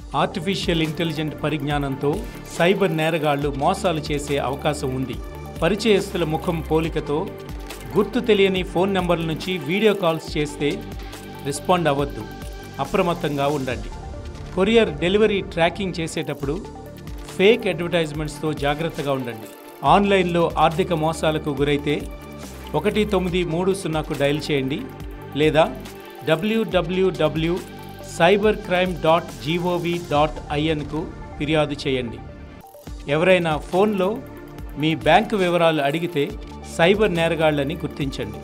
Artificial intelligent పరిజ్ఞానంతో cyber నేరగాళ్లు మోసాలు చేసే అవకాశం ఉంది పరిచయస్తుల ముఖం పోలికతో గుర్తు తెలియని ఫోన్ నంబర్ల నుంచి వీడియో కాల్స్ చేస్తే రెస్పాండ్ అవ్వద్దు అప్రమత్తంగా ఉండండి కొరియర్ డెలివరీ ట్రాకింగ్ చేసేటప్పుడు ఫేక్ అడ్వర్టైజ్మెంట్స్తో జాగ్రత్తగా ఉండండి ఆన్లైన్లో ఆర్థిక మోసాలకు గురైతే ఒకటి తొమ్మిది మూడు సున్నాకు డయల్ చేయండి లేదా WWW cyber crime dot GOV dot ఐఎన్కు ఫిర్యాదు చేయండి ఎవరైనా ఫోన్లో మీ బ్యాంకు వివరాలు అడిగితే సైబర్ నేరగాళ్లని గుర్తించండి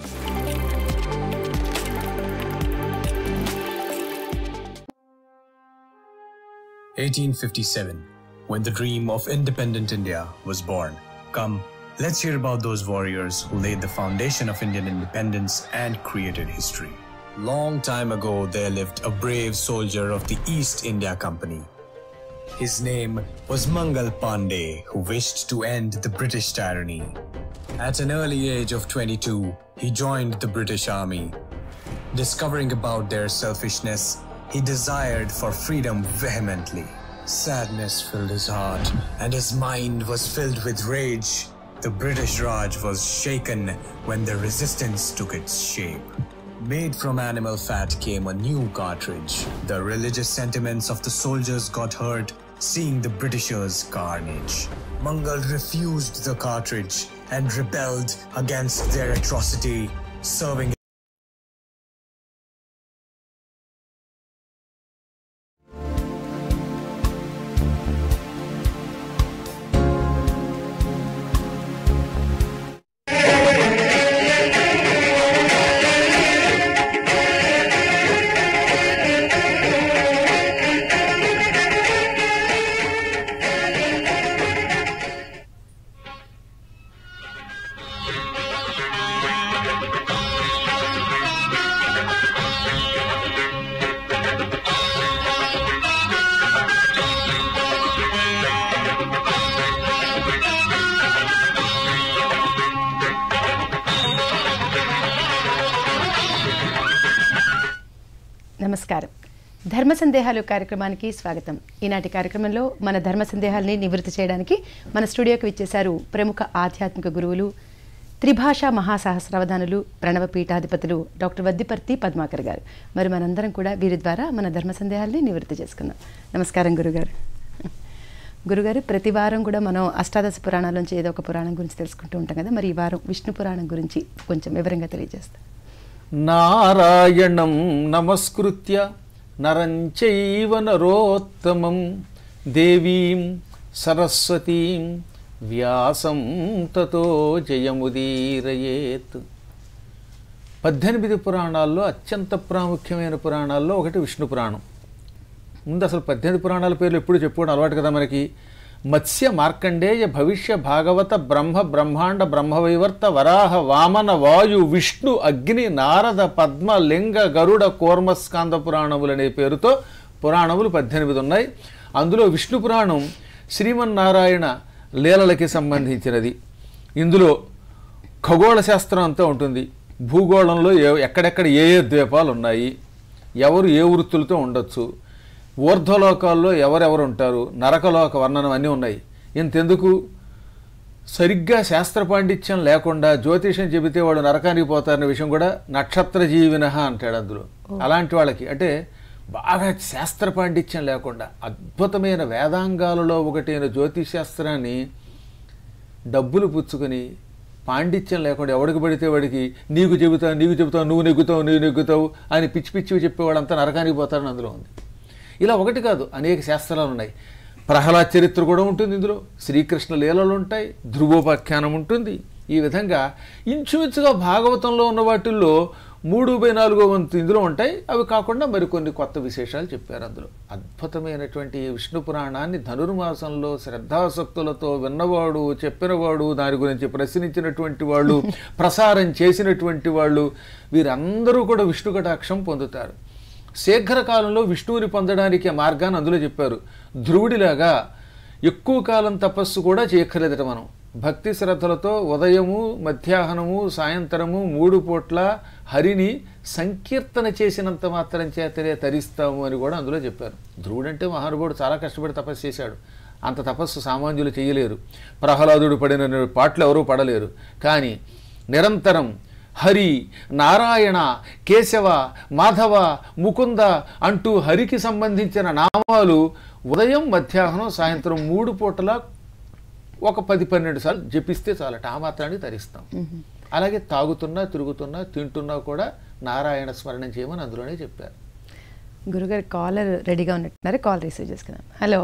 1857, when the dream of independent India was born. Come, let's hear about those warriors who laid the foundation of Indian independence and created history. Long time ago, there lived a brave soldier of the East India Company. His name was Mangal Pandey, who wished to end the British tyranny. At an early age of 22, he joined the British Army. Discovering about their selfishness, he desired for freedom vehemently. Sadness filled his heart, and his mind was filled with rage. The British Raj was shaken when the resistance took its shape. Made from animal fat came a new cartridge. The religious sentiments of the soldiers got hurt seeing the Britishers' carnage. Mangal refused the cartridge and rebelled against their atrocity, serving నమస్కారం ధర్మ సందేహాలు కార్యక్రమానికి స్వాగతం ఈనాటి కార్యక్రమంలో మన ధర్మ సందేహాల్ని నివృత్తి చేయడానికి మన స్టూడియోకి విచ్చేశారు ప్రముఖ ఆధ్యాత్మిక గురువులు త్రిభాషా మహాసహస్రావధానులు ప్రణవ పీఠాధిపతులు డాక్టర్ వద్దిపర్తి పద్మాకర్ గారు మరి మనందరం కూడా వీరి ద్వారా మన ధర్మ సందేహాల్ని నివృత్తి చేసుకుందాం నమస్కారం గురుగారు గురుగారు ప్రతి వారం కూడా మనం అష్టాదశ పురాణాల నుంచి ఏదో ఒక పురాణం గురించి తెలుసుకుంటూ ఉంటాం కదా మరి ఈ వారం విష్ణు పురాణం గురించి కొంచెం వివరంగా తెలియజేస్తాం నారాయణం నమస్కృత్య నరం చైవ నరోత్తమం దేవీం సరస్వతీం వ్యాసం తతో జయముదీరయేత్ పద్దెనిమిది పురాణాల్లో అత్యంత ప్రాముఖ్యమైన పురాణాల్లో ఒకటి విష్ణు పురాణం ముందు అసలు పద్దెనిమిది పురాణాల పేర్లు ఎప్పుడు చెప్పుకోవడం అలవాటు కదా మనకి మత్స్య మార్కండేయ భవిష్య భాగవత బ్రహ్మ బ్రహ్మాండ బ్రహ్మవైవర్త వరాహ వామన వాయు విష్ణు అగ్ని నారద పద్మ లింగ గరుడ కూర్మ స్కాంద పురాణములు అనే పేరుతో పురాణములు పద్దెనిమిది ఉన్నాయి అందులో విష్ణు పురాణం శ్రీమన్నారాయణ లీలలకి సంబంధించినది ఇందులో ఖగోళ శాస్త్రం అంతా ఉంటుంది భూగోళంలో ఏ ఎక్కడెక్కడ ఏ ఏ ద్వీపాలు ఉన్నాయి ఎవరు ఏ వృత్తులతో ఉండొచ్చు ఊర్ధ్వలోకాల్లో ఎవరెవరు ఉంటారు నరకలోక వర్ణనం అన్నీ ఉన్నాయి ఇంతెందుకు సరిగ్గా శాస్త్ర పాండిత్యం లేకుండా జ్యోతిషం చెబితే వాడు నరకానికి పోతారనే విషయం కూడా నక్షత్ర జీవిన అంటాడు అందులో అలాంటి వాళ్ళకి అంటే బాగా శాస్త్ర పాండిత్యం లేకుండా అద్భుతమైన వేదాంగాలలో ఒకటైన జ్యోతిష్ శాస్త్రాన్ని డబ్బులు పుచ్చుకొని పాండిత్యం లేకుండా ఎవడికి పడితే వాడికి నీకు చెబుతావు నీకు చెబుతావు నువ్వు నెగ్గుతావు నువ్వు నెగ్గుతావు అని పిచ్చి పిచ్చివి చెప్పేవాడంతా నరకానికి పోతారని అందులో ఉంది ఇలా ఒకటి కాదు అనేక శాస్త్రాలు ఉన్నాయి ప్రహ్లాద్ చరిత్ర కూడా ఉంటుంది ఇందులో శ్రీకృష్ణ లీలలు ఉంటాయి ధ్రువోపాఖ్యానం ఉంటుంది ఈ విధంగా ఇంచుమించుగా భాగవతంలో ఉన్న వాటిల్లో మూడు బై నాలుగో వంతు ఇందులో ఉంటాయి అవి కాకుండా మరికొన్ని కొత్త విశేషాలు చెప్పారు అందులో అద్భుతమైనటువంటి ఈ విష్ణు పురాణాన్ని ధనుర్మాసంలో శ్రద్ధాసక్తులతో విన్నవాడు చెప్పినవాడు దాని గురించి ప్రశ్నించినటువంటి వాళ్ళు ప్రసారం చేసినటువంటి వాళ్ళు వీరందరూ కూడా విష్ణు కటాక్షం పొందుతారు శీఘ్రకాలంలో విష్ణువుని పొందడానికి ఆ మార్గాన్ని అందులో చెప్పారు ధ్రువుడిలాగా ఎక్కువ కాలం తపస్సు కూడా చేయక్కర్లేదట మనం భక్తి శ్రద్ధలతో ఉదయము మధ్యాహ్నము సాయంత్రము మూడు పూట్ల హరిని సంకీర్తన చేసినంత మాత్రం చేతనే తరిస్తాము అని కూడా అందులో చెప్పారు ధ్రువుడంటే మహానుభావుడు చాలా కష్టపడి తపస్సు చేశాడు అంత తపస్సు సామాన్యులు చేయలేరు ప్రహ్లాదుడు పడిన పాటలు ఎవరూ పడలేరు కానీ నిరంతరం హరి నారాయణ కేశవ మాధవ ముకుంద అంటూ హరికి సంబంధించిన నామాలు ఉదయం మధ్యాహ్నం సాయంత్రం మూడు పూటల ఒక పది పన్నెండు సార్లు జపిస్తే చాలట ఆ మాత్రాన్ని తరిస్తాం అలాగే తాగుతున్నా తిరుగుతున్నా తింటున్నా కూడా నారాయణ స్మరణం చేయమని అందులోనే చెప్పారు గురుగారు కాలర్ రెడీగా ఉన్నట్టున్నారు కాల్ రిసీవ్ చేసుకుందాం హలో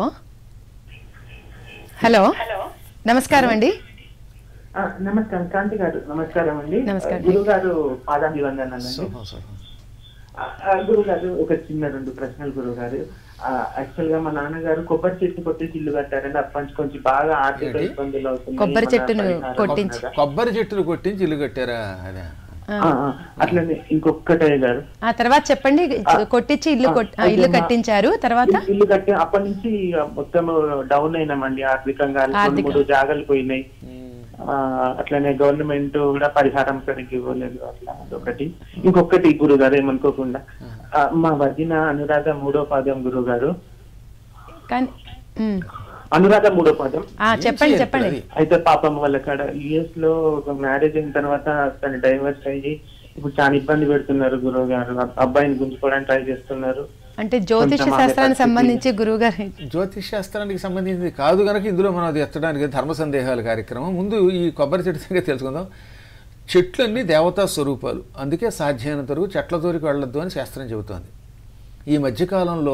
హలో నమస్కారం అండి ఆ, నమస్కారం కాంతి గారు నమస్కారం అండి నమస్కారం. గురువు గారు పాదాభివందనాలండి శుభం శుభం గురువు గారు ఒక చిన్న రెండు ప్రశ్నలు గురువు గారు యాక్చువల్ గా మా నాన్నగారు కొబ్బరి చెట్టు కొట్టేసి ఇల్లు కట్టారండి అప్పటి నుంచి కొంచెం బాగా ఆర్థిక ఏంటి? ఇబ్బందులు అవుతున్నాయి కొబ్బరి మన చెట్టును పరిహారం కొట్టించి. ఉన్నదా? కొబ్బరి చెట్టులు కొట్టించి ఇల్లు కట్టారా అదే ఆ, ఆ, అట్లనే ఇంకొక్కటే గారు ఆ తర్వాత చెప్పండి కొట్టించి ఇల్లు కొట్- ఆ, ఇల్లు కట్టించారు తర్వాత ఇల్లు- ఇల్లు కట్టి అప్పటి నుంచి మొత్తం డౌన్ అయినామండి ఆర్థికంగా రెండు ఆర్థిక- మూడు జాగాలు పోయినాయి ఆ, అట్లనే గవర్నమెంట్ కూడా పరిహారం సరిగ్గా ఇవ్వలేదు అట్లా అదొకటి ఇంకొకటి గురువు గారు ఏమనుకోకుండా ఆ, మా వదిన అనురాధ మూడో పాదం గురువు గారు కానీ ఉమ్. అనురాధ మూడో పాదం ఆ, చెప్పండి చెప్పండి అది. అయితే పాపం వాళ్ళ కాడ యుఎస్ లో మ్యారేజ్ అయిన తర్వాత తను డైవర్స్ అయ్యి ఇప్పుడు చాలా ఇబ్బంది పెడుతున్నారు గురువు గారు అబ్బాయిని గుంజుకోవడానికి ట్రై చేస్తున్నారు అంటే జ్యోతిష కొంచెం శాస్త్రానికి ఆమె సంబంధించి గురువు గారు జ్యోతిష్ శాస్త్రానికి సంబంధించింది కాదు కనుక ఇందులో మనం అది ఎత్తడానికి ధర్మ సందేహాల కార్యక్రమం ముందు ఈ కొబ్బరి చెట్టు సంగతి తెలుసుకుందాం చెట్లన్నీ దేవతా స్వరూపాలు అందుకే సాధ్యమైనంత వరకు చెట్ల దూరికి వెళ్ళొద్దు అని శాస్త్రం చెబుతోంది ఈ మధ్యకాలంలో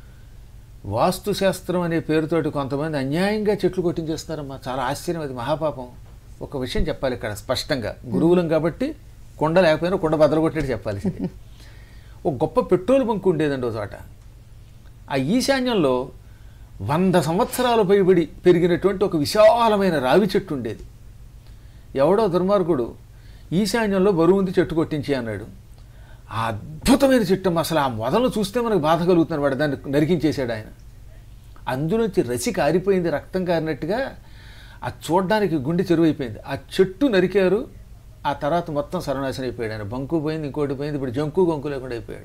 వాస్తు శాస్త్రం అనే పేరుతోటి కొంతమంది అన్యాయంగా చెట్లు కొట్టించేస్తున్నారమ్మా చాలా ఆశ్చర్యం అది మహాపాపం ఒక విషయం చెప్పాలి ఇక్కడ స్పష్టంగా గురువులం కాబట్టి కొండ లేకపోయినా కొండ బద్దలు కొట్టేది చెప్పాలి ఒక గొప్ప పెట్రోల్ బంక్ ఉండేదండి ఒక చోట ఆ ఈశాన్యంలో వంద సంవత్సరాలు పైబడి పెరిగినటువంటి ఒక విశాలమైన రావి చెట్టు ఉండేది ఎవడో దుర్మార్గుడు ఈశాన్యంలో బరువు ఉంది చెట్టు కొట్టించి అన్నాడు ఆ అద్భుతమైన చెట్టు అమ్మ, అసలు ఆ మొదలు చూస్తే మనకు బాధ కలుగుతుంది వాడు దాన్ని నరికించేశాడు ఆయన అందులోంచి రసి కారిపోయింది రక్తం కారినట్టుగా అది చూడడానికి గుండె చెరువైపోయింది ఆ చెట్టు నరికారు ఆ తర్వాత మొత్తం సర్వనాశనం అయిపోయాడు ఆయన బంకు పోయింది ఇంకోటి పోయింది ఇప్పుడు జంకు గొంకు లేకుండా అయిపోయాడు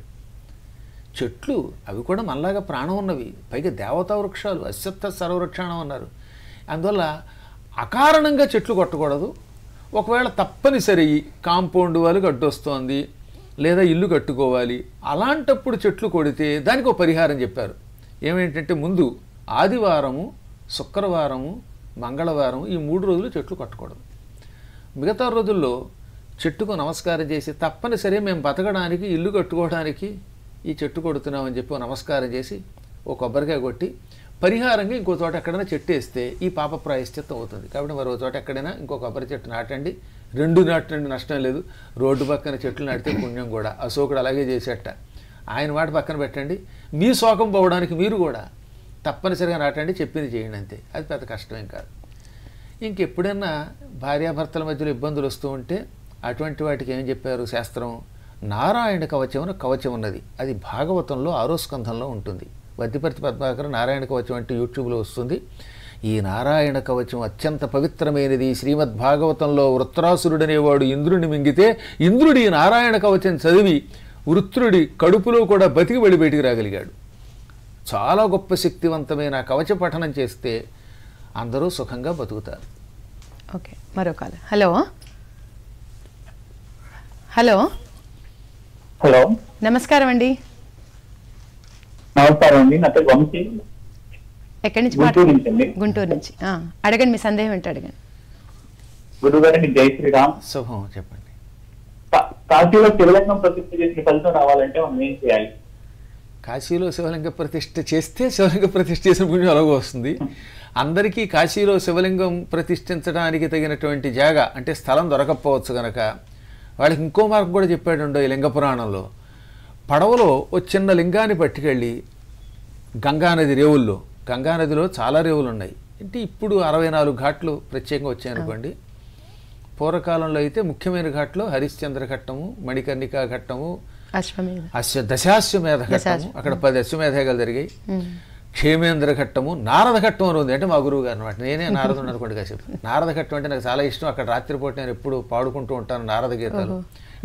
చెట్లు అవి కూడా మనలాగా ప్రాణం ఉన్నవి పైగా దేవతా వృక్షాలు అశ్వత్థ సర్వవృక్షాణం అన్నారు అందువల్ల అకారణంగా చెట్లు కొట్టకూడదు ఒకవేళ తప్పనిసరి కాంపౌండ్ వాళ్ళకి అడ్డొస్తోంది లేదా ఇల్లు కట్టుకోవాలి అలాంటప్పుడు చెట్లు కొడితే దానికి ఒక పరిహారం చెప్పారు ఏమేంటంటే ముందు ఆదివారము శుక్రవారము మంగళవారం ఈ మూడు రోజులు చెట్లు కట్టకూడదు మిగతా రోజుల్లో చెట్టుకు నమస్కారం చేసి తప్పనిసరి మేము బతకడానికి ఇల్లు కట్టుకోవడానికి ఈ చెట్టు కొడుతున్నామని చెప్పి ఓ నమస్కారం చేసి ఓ కొబ్బరికాయ కొట్టి పరిహారంగా ఇంకో చోట ఎక్కడైనా చెట్టు వేస్తే ఈ పాప ప్రాయశ్చిత్తం అవుతుంది కాబట్టి మరో చోట ఎక్కడైనా ఇంకో కొబ్బరి చెట్టు నాటండి రెండు నాటండి నష్టం లేదు రోడ్డు పక్కన చెట్లు నాటితే పుణ్యం కూడా అశోకుడు అలాగే చేసేట ఆయన మాట పక్కన పెట్టండి మీ శోకం పోవడానికి మీరు కూడా తప్పనిసరిగా నాటండి చెప్పింది చేయండి అంతే అది పెద్ద కష్టమేం కాదు ఇంకెప్పుడైనా భార్యాభర్తల మధ్యలో ఇబ్బందులు వస్తూ ఉంటే అటువంటి వాటికి ఏం చెప్పారు శాస్త్రం నారాయణ కవచం అని కవచం ఉన్నది అది భాగవతంలో ఆరో స్కంధంలో ఉంటుంది వద్దిపర్తి పద్మాకర్ నారాయణ కవచం అంటే యూట్యూబ్లో వస్తుంది ఈ నారాయణ కవచం అత్యంత పవిత్రమైనది శ్రీమద్ భాగవతంలో వృత్రాసురుడనేవాడు ఇంద్రుడిని మింగితే ఇంద్రుడి ఈ నారాయణ కవచం చదివి వృత్రుడి కడుపులో కూడా బతికి వెళ్ళి బయటికి రాగలిగాడు చాలా గొప్ప శక్తివంతమైన ఆ కవచ పఠనం చేస్తే అందరూ సుఖంగా బతుకుతారు ఓకే మరో కాల్ హలో హలో హలో నమస్కారం అండి నమస్కారం అండి నా పేరు వంశీ ఎక్కడి నుంచి గుంటూరు మాట్లాడు నుంచి అండి గుంటూరు నుంచి ఆ, అడగండి మీ సందేహం ఏంటో అడగండి గురుగారండి జై శ్రీరామ్ శుభం చెప్పండి కా- కాశీలో శివలింగం ప్రతిష్ఠ చేసిన ఫలితం రావాలంటే మనం ఏం చేయాలి కాశీలో శివలింగ ప్రతిష్ఠ చేస్తే శివలింగ ప్రతిష్ఠ చేసిన పుణ్యం అలాగో వస్తుంది అందరికీ కాశీలో శివలింగం ప్రతిష్ఠించడానికి తగినటువంటి జాగా అంటే స్థలం దొరకకపోవచ్చు గనక వాళ్ళకి ఇంకో మార్గం కూడా చెప్పాడు ఈ లింగ పురాణంలో పడవలో ఓ చిన్న లింగాన్ని పట్టుకెళ్ళి గంగానది రేవుల్లో గంగానదిలో చాలా రేవులు ఉన్నాయి అంటే ఇప్పుడు అరవై నాలుగు ఘాట్లు ప్రత్యేకంగా వచ్చాయనుకోండి పూర్వకాలంలో అయితే ముఖ్యమైన ఘాట్లో హరిశ్చంద్ర ఘట్టము మణికర్ణికా ఘట్టము అశ్వమేధ అశ్వ దశాశ్వమేధ ఘట్టము దశాశ్వ- అక్కడ పది అశ్వమేధాలు జరిగాయి క్షేమేంద్ర ఘట్టము నారద ఘట్టం అని ఉంది అంటే మా గురువు గారు అనమాట నేనే నారదుడు అనుకోండి కాసేపు నారద ఘట్టం అంటే నాకు చాలా ఇష్టం అక్కడ రాత్రిపూట నేను ఎప్పుడు పాడుకుంటూ ఉంటాను నారద గీతాలు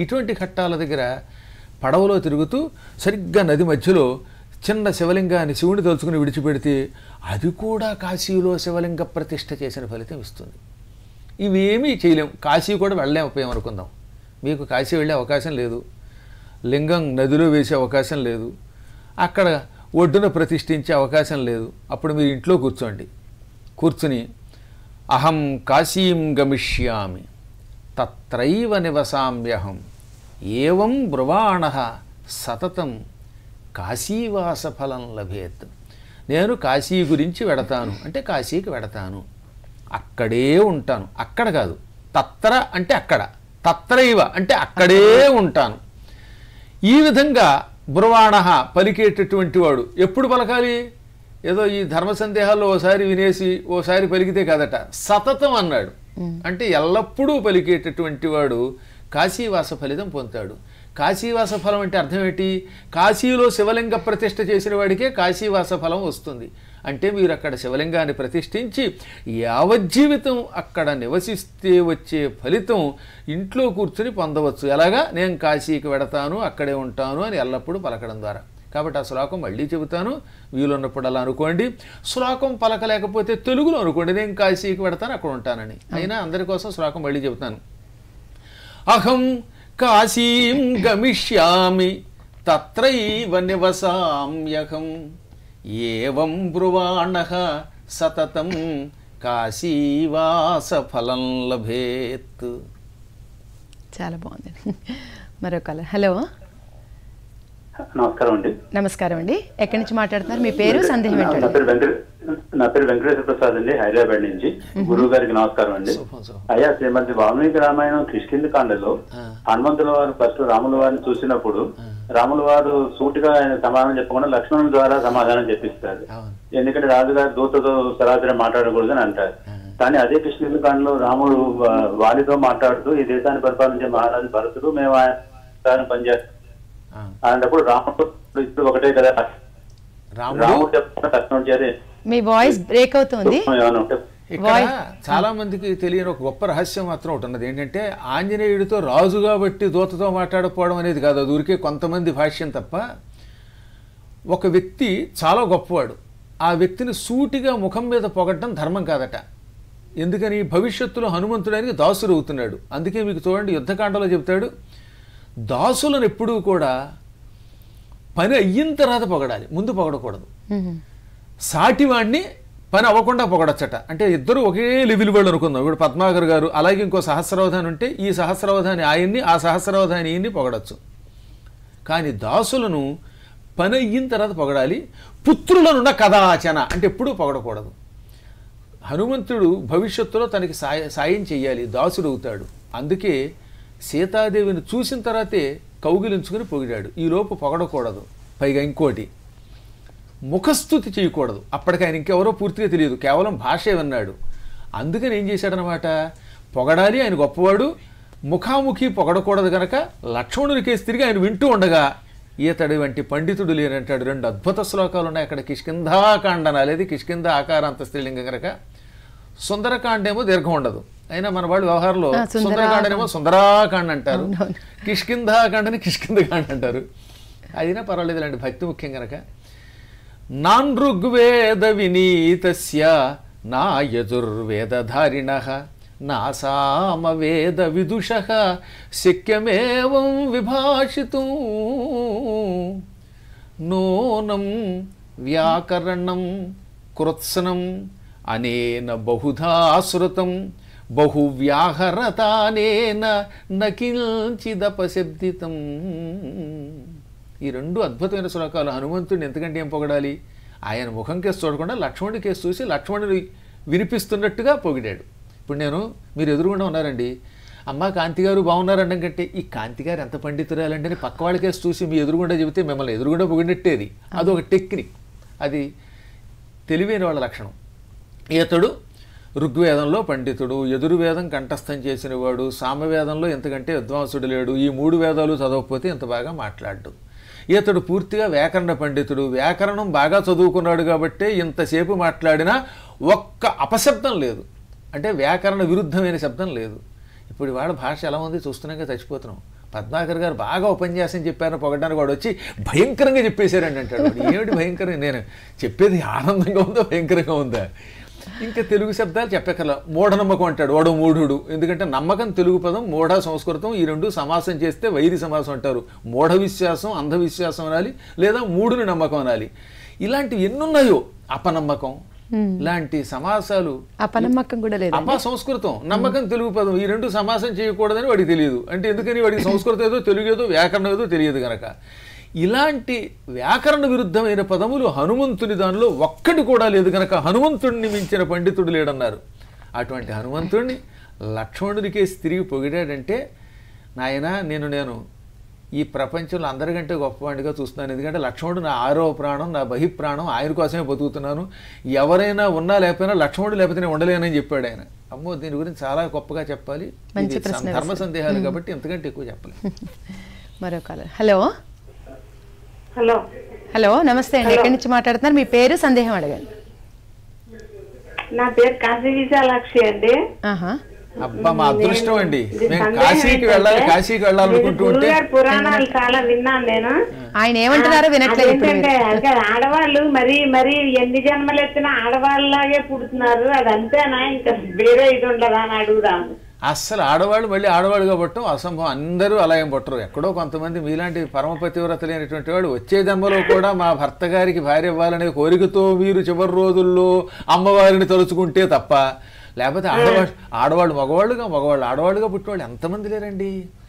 ఇటువంటి ఘట్టాల దగ్గర పడవలో తిరుగుతూ సరిగ్గా నది మధ్యలో చిన్న శివలింగాన్ని శివుని తలుచుకుని విడిచిపెడితే అది కూడా కాశీలో శివలింగ ప్రతిష్ఠ చేసిన ఫలితం ఇస్తుంది ఇవేమీ చేయలేం కాశీ కూడా వెళ్ళలేకపోయాం అనుకుందాం మీకు కాశీ వెళ్ళే అవకాశం లేదు లింగం నదిలో వేసే అవకాశం లేదు అక్కడ ఒడ్డున ప్రతిష్ఠించే అవకాశం లేదు అప్పుడు మీరు ఇంట్లో కూర్చోండి కూర్చుని అహం కాశీం గమిష్యామి తత్రైవ నివసామ్యహం ఏవం బ్రువాణ సతతం కాశీవాస ఫలం లభేత్ నేను కాశీ గురించి వెడతాను అంటే కాశీకి వెడతాను అక్కడే ఉంటాను అక్కడ కాదు తత్ర అంటే అక్కడ తత్రైవ అంటే అక్కడే ఉంటాను ఈ విధంగా బ్రువాణ పలికేటటువంటి వాడు ఎప్పుడు పలకాలి ఏదో ఈ ధర్మ సందేహాల్లో ఓసారి వినేసి ఓసారి పలికితే కాదట సతతం అన్నాడు అంటే ఎల్లప్పుడూ పలికేటటువంటి వాడు కాశీవాస ఫలితం పొందుతాడు కాశీవాస ఫలం అంటే అర్థం ఏంటి కాశీలో శివలింగ ప్రతిష్ఠ చేసిన వాడికే కాశీవాస ఫలం వస్తుంది అంటే మీరు అక్కడ శివలింగాన్ని ప్రతిష్ఠించి యావజ్జీవితం అక్కడ నివసిస్తే వచ్చే ఫలితం ఇంట్లో కూర్చుని పొందవచ్చు ఎలాగా నేను కాశీకి వెడతాను అక్కడే ఉంటాను అని ఎల్లప్పుడూ పలకడం ద్వారా కాబట్టి ఆ శ్లోకం మళ్ళీ చెబుతాను వీలున్నప్పుడు అలా అనుకోండి శ్లోకం పలకలేకపోతే తెలుగులో అనుకోండి నేను కాశీకి వెడతాను అక్కడ ఉంటానని అయినా అందరి కోసం శ్లోకం మళ్ళీ చెబుతాను అహం కాశీం గమిష్యామి తత్రైవ నివసామ్యహం ఏవం బ్రువాణ సతతం కాశీవాస ఫలం లభేత్ చాలా బాగుందండి మరో కలర్ హలో నమస్కారం అండి నమస్కారం అండి ఎక్కడి నుంచి మాట్లాడుతున్నారు మీ పేరు సందేహం నా ఏంటండి పేరు వెంకట నా పేరు వెంకటేశ్వర ప్రసాద్ అండి హైదరాబాద్ నుంచి గురువు గారికి నమస్కారం అండి శుభం, శుభం. అయ్యా శ్రీమతి వాల్మీకి రామాయణం కిష్కింద కాండలో ఆ. హనుమంతుల వారు ఫస్ట్ రాముల వారిని చూసినప్పుడు రాముల వారు సూటిగా ఆయన సమాధానం చెప్పకుండా లక్ష్మణుని ద్వారా సమాధానం చెప్పిస్తారు అవును ఎందుకంటే రాజుగారు దూతతో సరాసరి మాట్లాడకూడదని అంటారు కానీ అదే కృష్ణ కాండలో రాముడు వా- వాలితో మాట్లాడుతూ ఈ దేశాన్ని పరిపాలించే మహారాజు భరతుడు మేము ఆయన పనిచేస్తాం ఆ. అలాంటప్పుడు రాముడు ఇప్పుడు ఒకటే కదా రాముడు రాముడు చెప్పకుండా లక్ష్మణుడు చేరే మీ వాయిస్ బ్రేక్ అవుతుంది ఏమైనా ఉంటే ఇక్కడ వాయిస్- చాలా మందికి తెలియని ఒక గొప్ప రహస్యం మాత్రం ఒకటి ఉన్నది ఏంటంటే ఆంజనేయుడితో రాజు కాబట్టి దూతతో మాట్లాడకపోవడం అనేది కాదు అది ఊరికే కొంతమంది భాష్యం తప్ప ఒక వ్యక్తి చాలా గొప్పవాడు ఆ వ్యక్తిని సూటిగా ముఖం మీద పొగడ్డం ధర్మం కాదట ఎందుకని భవిష్యత్తులో హనుమంతుడానికి దాసుడు అవుతున్నాడు అందుకే మీకు చూడండి యుద్ధకాండలో చెప్తాడు దాసులను ఎప్పుడూ కూడా పని అయిన తర్వాత పొగడాలి ముందు పొగడకూడదు మ్మ్. సాటివాణ్ణి పని అవ్వకుండా పొగడచ్చట అంటే ఇద్దరు ఒకే లెవెల్ వాళ్ళు అనుకుందాం ఇప్పుడు పద్మాకర్ గారు అలాగే ఇంకో సహస్రావధాని ఉంటే ఈ సహస్రావధాని ఆయన్ని ఆ సహస్రావధాని ఈయన్ని పొగడచ్చు కానీ దాసులను పని అయిన తర్వాత పొగడాలి పుత్రులనున్న కదాచన అంటే ఎప్పుడూ పొగడకూడదు హనుమంతుడు భవిష్యత్తులో తనకి సాయ సాయం చెయ్యాలి దాసుడు అవుతాడు అందుకే సీతాదేవిని చూసిన తర్వాతే కౌగిలించుకుని పొగిడాడు ఈలోపు పొగడకూడదు పైగా ఇంకోటి ముఖస్థుతి చేయకూడదు అప్పటికి ఆయన ఇంకెవరో పూర్తిగా తెలియదు కేవలం భాషే విన్నాడు అందుకని ఏం చేశాడనమాట పొగడాలి ఆయన గొప్పవాడు ముఖాముఖి పొగడకూడదు గనక లక్ష్మణుని కేసు తిరిగి ఆయన వింటూ ఉండగా ఈతడి వంటి పండితుడు లేనంటాడు రెండు అద్భుత శ్లోకాలు ఉన్నాయి అక్కడ కిష్కింధాకాండ అనేది కిష్కింద ఆకారాంత స్త్రీలింగం కనుక సుందరకాండ ఏమో దీర్ఘం ఉండదు అయినా మన వాళ్ళు వ్యవహారంలో ఆ, సుందరా- సుందరకాండనేమో సుందరాకాండ అంటారు అవునవును. కిష్కింధాకాండని కిష్కిందకాండ అంటారు అయినా పర్వాలేదులేండి భక్తి ముఖ్యం కనుక నాన్ ఋగ్వేద వినీతస్య నా యజుర్వేదధారిణ నా సామవేద విదుష శక్యమేవం విభాషితూ నూనం వ్యాకరణం కృత్సనం అనేన బహుధా శృతం బహువ్యాహరతానేన నకించిదపశబ్దితం ఈ రెండు అద్భుతమైన శ్లోకాలు హనుమంతుడిని ఎంతకంటే ఏం పొగడాలి ఆయన ముఖం కేసు చూడకుండా లక్ష్మణుడి కేసు చూసి లక్ష్మణుడి వినిపిస్తున్నట్టుగా పొగిడాడు ఇప్పుడు నేను మీరు ఎదురుగుండా ఉన్నారండి అమ్మ కాంతి గారు బాగున్నారండం కంటే ఈ కాంతి గారు ఎంత పండితురాలంటే అని పక్క వాళ్ళ కేసు చూసి మీ ఎదురుగుండా చెబితే మిమ్మల్ని ఎదురుగుండా పొగిడినట్టేది అదొక టెక్నిక్ అది తెలివైన వాళ్ళ లక్షణం ఈతడు ఋగ్వేదంలో పండితుడు యజుర్వేదం కంఠస్థం చేసినవాడు సామవేదంలో ఎంతకంటే విద్వాంసుడు లేడు ఈ మూడు వేదాలు చదవకపోతే ఇంత బాగా మాట్లాడు ఈతడు పూర్తిగా వ్యాకరణ పండితుడు వ్యాకరణం బాగా చదువుకున్నాడు కాబట్టే ఇంతసేపు మాట్లాడినా ఒక్క అపశబ్దం లేదు అంటే వ్యాకరణ విరుద్ధమైన శబ్దం లేదు ఇప్పుడు వాళ్ళ భాష ఎలా ఉంది చూస్తున్నాక చచ్చిపోతున్నాం పద్మాకర్ గారు బాగా ఉపన్యాసం చెప్పారు పొగడానికి వాడు వచ్చి భయంకరంగా చెప్పేశారండి అంటాడు వాడు. ఏమిటి భయంకరంగా నేను చెప్పేది ఆనందంగా ఉందా భయంకరంగా ఉందా ఇంకా తెలుగు శబ్దాలు చెప్పక్కర్లా మూఢనమ్మకం అంటాడు వాడు మూఢుడు ఎందుకంటే నమ్మకం తెలుగు పదం మూఢ సంస్కృతం ఈ రెండు సమాసం చేస్తే వైరి సమాసం అంటారు మూఢ విశ్వాసం అంధవిశ్వాసం అనాలి లేదా మూఢుని నమ్మకం అనాలి ఇలాంటివి ఎన్నున్నాయో అపనమ్మకం ఇలాంటి సమాసాలు అపనమ్మకం కూడా లేదు అప సంస్కృతం నమ్మకం తెలుగు పదం ఈ రెండు సమాసం చేయకూడదని వాడికి తెలియదు అంటే ఎందుకని వాడికి సంస్కృతం ఏదో తెలుగు ఏదో వ్యాకరణం ఏదో తెలియదు గనక ఇలాంటి వ్యాకరణ విరుద్ధమైన పదములు హనుమంతుని దానిలో ఒక్కటి కూడా లేదు గనక హనుమంతుడిని మించిన పండితుడు లేడన్నారు అటువంటి హనుమంతుడిని లక్ష్మణుడికే తిరిగి పొగిడాడంటే నాయన నేను నేను ఈ ప్రపంచంలో అందరికంటే గొప్పవాడిగా చూస్తున్నాను ఎందుకంటే లక్ష్మణుడు నా ఆరో ప్రాణం నా బహి ప్రాణం ఆయన కోసమే బతుకుతున్నాను ఎవరైనా ఉన్నా లేకపోయినా లక్ష్మణుడు లేకపోతే నేను ఉండలేనని చెప్పాడు ఆయన అమ్మో దీని గురించి చాలా గొప్పగా చెప్పాలి మంచి ఇది ప్రశ్న ధర్మ సందేహాలు కాబట్టి ఎంతకంటే ఎక్కువ చెప్పలేదు మరో కాలర్ హలో హలో హలో నమస్తే అండి ఎక్కడి నుంచి మాట్లాడుతున్నారు మీ పేరు సందేహం అడగండి నా పేరు కాశీ విశాలాక్షి అండి ఆహా అబ్బా మా అదృష్టం అండి ఇది మేము సందేహం కాశీకి వెళ్ళాలి ఏంటంటే, కాశీకి వెళ్ళాలనుకుంటూ మీరు ఉంటే గురువుగారి పురాణాలు చాలా విన్నాను నేను ఆయన ఏమంటున్నారో వినట్లేదు ఇప్పుడు అదేంటంటే మీరు. అదే ఆడవాళ్ళు మరి మరి ఎన్ని జన్మలు ఎత్తినా ఆడవాళ్ళలాగే పుడుతున్నారు అది అంతేనా ఇంకా వేరే ఇది ఉండదా అని అడుగుదాము అస్సలు ఆడవాళ్ళు మళ్ళీ ఆడవాళ్ళుగా పుట్టడం అసంభవం అందరూ అలా ఏం పుట్టరు ఎక్కడో కొంతమంది మీలాంటి పరమపతివ్రత లేనటువంటి వాడు వచ్చే జన్మలో కూడా మా భర్త గారికి భార్య ఇవ్వాలనే కోరికతో మీరు చివరి రోజుల్లో అమ్మవారిని తలుచుకుంటే తప్ప లేకపోతే ఆడవాళ్ళు ఆడవాళ్ళు మగవాళ్ళుగా మగవాళ్ళు ఆడవాళ్ళుగా పుట్టినవాళ్ళు ఎంతమంది లేరండి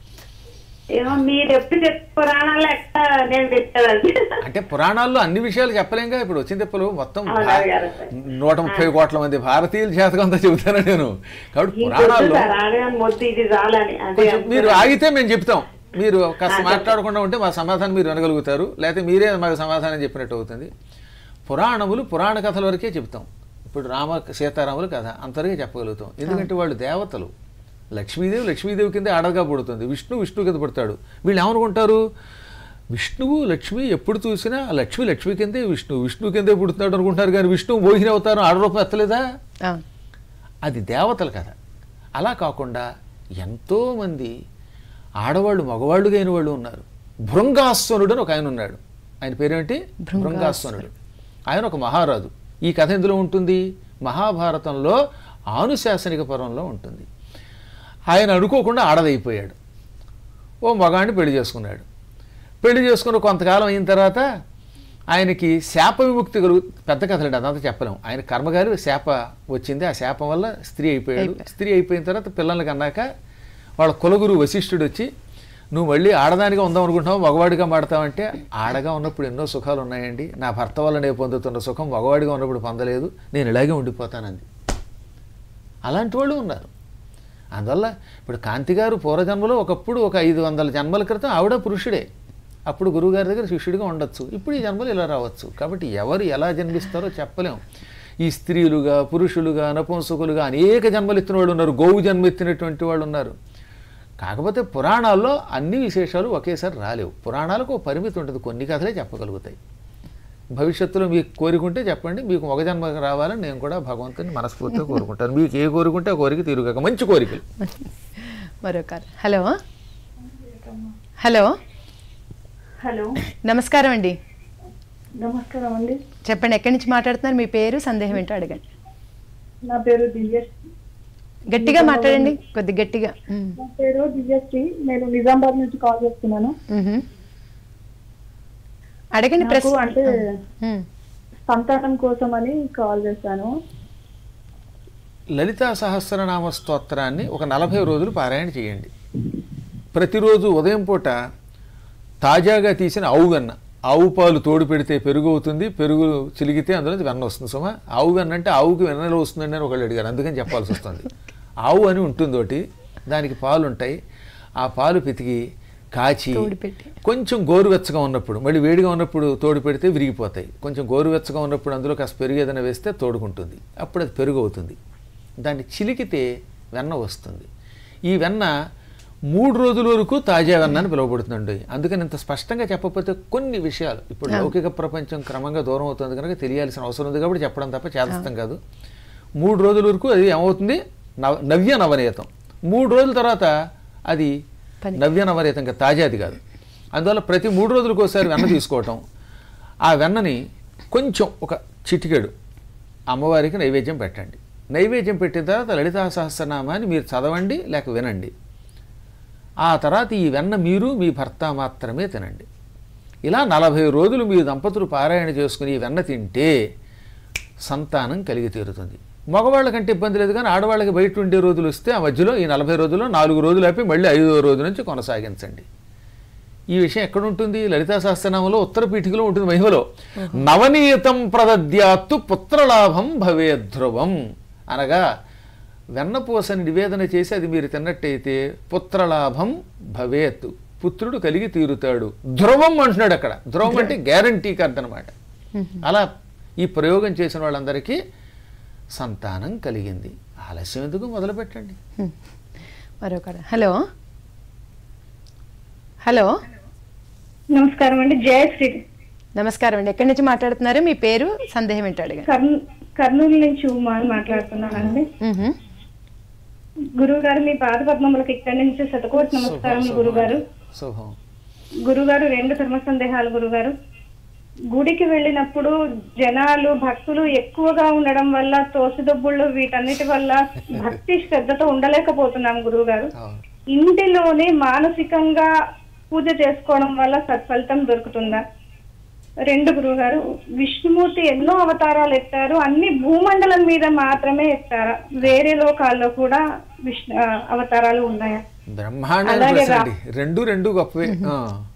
ఏమో మీరు ఎప్పుడు చెప్పే పురాణాలు ఎక్కడ నేను పెట్టానండి అంటే పురాణాల్లో అన్ని విషయాలు చెప్పలేంగా ఇప్పుడు వచ్చిన తిప్పలు మొత్తం అవును, భా- అడిగారు. నూట ముప్పై కోట్ల మంది భారతీయుల జాతకం అంతా చెబుతాను నేను కాబట్టి పురాణాల్లో సార్ ఆడగాని మొత్తం ఇది చాలని అదే కొంచెం మీరు ఆగితే మేము చెప్తాం మీరు కాస్త మాట్లాడకుండా ఉంటే మా సమాధానం మీరు వినగలుగుతారు లేకపోతే మీరే మాకు సమాధానం చెప్పినట్టు అవుతుంది పురాణములు పురాణ కథల వరకే చెప్తాం ఇప్పుడు రామ సీతారాములు కథ అంతవరకే చెప్పగలుగుతాం ఎందుకంటే వాళ్ళు దేవతలు లక్ష్మీదేవి లక్ష్మీదేవి కింద ఆడగా పుడుతుంది విష్ణు విష్ణు కింద పుడతాడు వీళ్ళు ఏమనుకుంటారు విష్ణువు లక్ష్మి ఎప్పుడు చూసినా లక్ష్మి లక్ష్మి కిందే విష్ణు విష్ణు కిందే పుడుతున్నాడు అనుకుంటారు కానీ విష్ణువు మోహిని అవతారం ఆడరూపం ఎత్తలేదా ఆ, అది దేవతల కథ అలా కాకుండా ఎంతోమంది ఆడవాళ్ళు మగవాళ్ళుగా అయిన వాళ్ళు ఉన్నారు భృంగాస్వనుడు అని ఒక ఆయన ఉన్నాడు ఆయన పేరేంటి భృంగాస్వనుడు ఆయన ఒక మహారాజు ఈ కథ ఎందులో ఉంటుంది మహాభారతంలో ఆనుశాసనిక పర్వంలో ఉంటుంది ఆయన అనుకోకుండా ఆడదైపోయాడు ఓ మగాడిని పెళ్లి చేసుకున్నాడు పెళ్లి చేసుకున్న కొంతకాలం అయిన తర్వాత ఆయనకి శాప విముక్తి కలుగు పెద్ద కథలండి అదంతా చెప్పలేం ఆయన కర్మగారి శాప వచ్చింది ఆ శాపం వల్ల స్త్రీ అయిపోయాడు స్త్రీ అయిపోయిన తర్వాత పిల్లల్ని కన్నాక వాళ్ళ కులగురు వశిష్ఠుడు వచ్చి నువ్వు మళ్ళీ ఆడదానిగా ఉందాం అనుకుంటున్నావు మగవాడిగా మాడతావంటే ఆడగా ఉన్నప్పుడు ఎన్నో సుఖాలు ఉన్నాయండి నా భర్త వల్ల నేను పొందుతున్న సుఖం మగవాడిగా ఉన్నప్పుడు పొందలేదు నేను ఇలాగే ఉండిపోతానంది అలాంటి వాళ్ళు ఉన్నారు అందువల్ల ఇప్పుడు కాంతి గారు పూర్వజన్మలో ఒకప్పుడు ఒక ఐదు వందల జన్మల క్రితం ఆవిడ పురుషుడే అప్పుడు గురువుగారి దగ్గర శిష్యుడిగా ఉండొచ్చు ఇప్పుడు ఈ జన్మలు ఇలా రావచ్చు కాబట్టి ఎవరు ఎలా జన్మిస్తారో చెప్పలేం ఈ స్త్రీలుగా పురుషులుగా నపుంసకులుగా అనేక జన్మలు ఎత్తిన వాళ్ళు ఉన్నారు గోవు జన్మ ఎత్తినటువంటి వాళ్ళు ఉన్నారు కాకపోతే పురాణాల్లో అన్ని విశేషాలు ఒకేసారి రాలేవు పురాణాలకు ఒక పరిమితి ఉంటుంది కొన్ని కథలే చెప్పగలుగుతాయి భవిష్యత్తులో మీకు కోరికుంటే చెప్పండి మీకు ఒక జన్మ రావాలని నేను కూడా భగవంతుని మనస్ఫూర్తిగా కోరుకుంటాను మీకు ఏ కోరికుంటే ఆ కోరిక తీరుగాక మంచి కోరికలు మరో కాలర్ హలో హలో హలో నమస్కారం అండి నమస్కారం అండి చెప్పండి ఎక్కడి నుంచి మాట్లాడుతున్నారు మీ పేరు సందేహం ఏంటో అడగండి నా పేరు దివ్య గట్టిగా మాట్లాడండి కొద్ది గట్టిగా ఉమ్. నా పేరు దివ్యశ్రీ నేను నిజామాబాద్ నుంచి కాల్ చేస్తున్నాను మ్హూ. అడగండి నాకు ప్రశ్న అంటే ఉమ్. సంతానం కోసం అని కాల్ చేశాను లలితా సహస్రనామ స్తోత్రాన్ని ఒక నలభై రోజులు పారాయణ చేయండి ప్రతిరోజు ఉదయం పూట తాజాగా తీసిన ఆవు వెన్న ఆవు పాలు తోడు పెడితే పెరుగు అవుతుంది పెరుగు చిలిగితే అందులో నుంచి వెన్న వస్తుంది సుమా ఆవు వెన్న అంటే ఆవుకి వెన్నలో వస్తుందండి అని ఒకళ్ళు అడిగారు అందుకని చెప్పాల్సి వస్తుంది ఆవు అని ఉంటుంది ఒకటి దానికి పాలు ఉంటాయి ఆ పాలు పితికి కాచి తోడుపెట్టి. కొంచెం గోరువెచ్చగా ఉన్నప్పుడు మళ్ళీ వేడిగా ఉన్నప్పుడు తోడు పెడితే విరిగిపోతాయి కొంచెం గోరువెచ్చగా ఉన్నప్పుడు అందులో కాస్త పెరుగు ఏదైనా వేస్తే తోడుకుంటుంది అప్పుడు అది పెరుగు అవుతుంది దాన్ని చిలికితే వెన్న వస్తుంది ఈ వెన్న మూడు రోజుల వరకు తాజా వెన్న అని పిలువబడుతుందండి అందుకని ఇంత స్పష్టంగా చెప్పకపోతే కొన్ని విషయాలు ఇప్పుడు లౌకిక ప్రపంచం క్రమంగా దూరం అవుతుంది కనుక తెలియాల్సిన అవసరం ఉంది కాబట్టి చెప్పడం తప్ప చేదస్తం కాదు మూడు రోజుల వరకు అది ఏమవుతుంది నవ నవ్య నవనీతం మూడు రోజుల తర్వాత అది పని. నవ్య నవరీతంగా తాజాది కాదు అందువల్ల ప్రతి మూడు రోజులకు ఒకసారి వెన్న తీసుకోవటం ఆ వెన్నని కొంచెం ఒక చిటికెడు అమ్మవారికి నైవేద్యం పెట్టండి నైవేద్యం పెట్టిన తర్వాత లలితా సహస్రనామాన్ని మీరు చదవండి లేక వినండి ఆ తర్వాత ఈ వెన్న మీరు మీ భర్త మాత్రమే తినండి ఇలా నలభై రోజులు మీ దంపతులు పారాయణ చేసుకుని ఈ వెన్న తింటే సంతానం కలిగి తీరుతుంది మగవాళ్ళకంటే ఇబ్బంది లేదు కానీ ఆడవాళ్ళకి బయట ఉండే రోజులు వస్తే ఆ మధ్యలో ఈ నలభై రోజుల్లో నాలుగు రోజులు ఆపి మళ్ళీ ఐదో రోజు నుంచి కొనసాగించండి ఈ విషయం ఎక్కడ ఉంటుంది లలితా సహస్రనామంలో ఉత్తర పీఠికలో ఉంటుంది మహిమలో నవనీతం ప్రదద్యాత్తు పుత్రలాభం భవే ధ్రువం అనగా వెన్నపూసని నివేదన చేసి అది మీరు తిన్నట్టయితే పుత్రలాభం భవేత్ పుత్రుడు కలిగి తీరుతాడు ధ్రువం అంటున్నాడు అక్కడ ధ్రువం అంటే గ్యారంటీకి అర్థనమాట అలా ఈ ప్రయోగం చేసిన వాళ్ళందరికీ సంతానం కలిగింది ఆలస్యం ఎందుకు మొదలు పెట్టండి మరొక హలో హలో నమస్కారం అండి జయశ్రీ నమస్కారం అండి ఎక్కడి నుంచి మాట్లాడుతున్నారు మీ పేరు సందేహం ఏంటో అడిగాను కర్నూ కర్నూలు నుంచి ఉమా అని మాట్లాడుతున్నానండి మ్హూ. గురువు గారు మీ పాద పద్మములకు ఇక్కడి నుంచి శతకోటి నమస్కారం గురుగారు శుభం గురుగారు రెండు ధర్మ సందేహాలు గురుగారు గుడికి వెళ్ళినప్పుడు జనాలు భక్తులు ఎక్కువగా ఉండడం వల్ల తోసిదొబ్బుళ్ళు వీటన్నిటి వల్ల భక్తి శ్రద్ధతో ఉండలేకపోతున్నాం గురువు గారు అవును ఇంటిలోనే మానసికంగా పూజ చేసుకోవడం వల్ల సత్ఫలితం దొరుకుతుందా రెండు గురువు గారు విష్ణుమూర్తి ఎన్నో అవతారాలు ఎత్తారు అన్ని భూమండలం మీద మాత్రమే ఎత్తారా వేరే లోకాల్లో కూడా విష్ణు ఆ, అవతారాలు ఉన్నాయా బ్రహ్మాండమైన అలాగే ప్రశ్న రా- అండి రెండు రెండు గొప్పవే ఆ.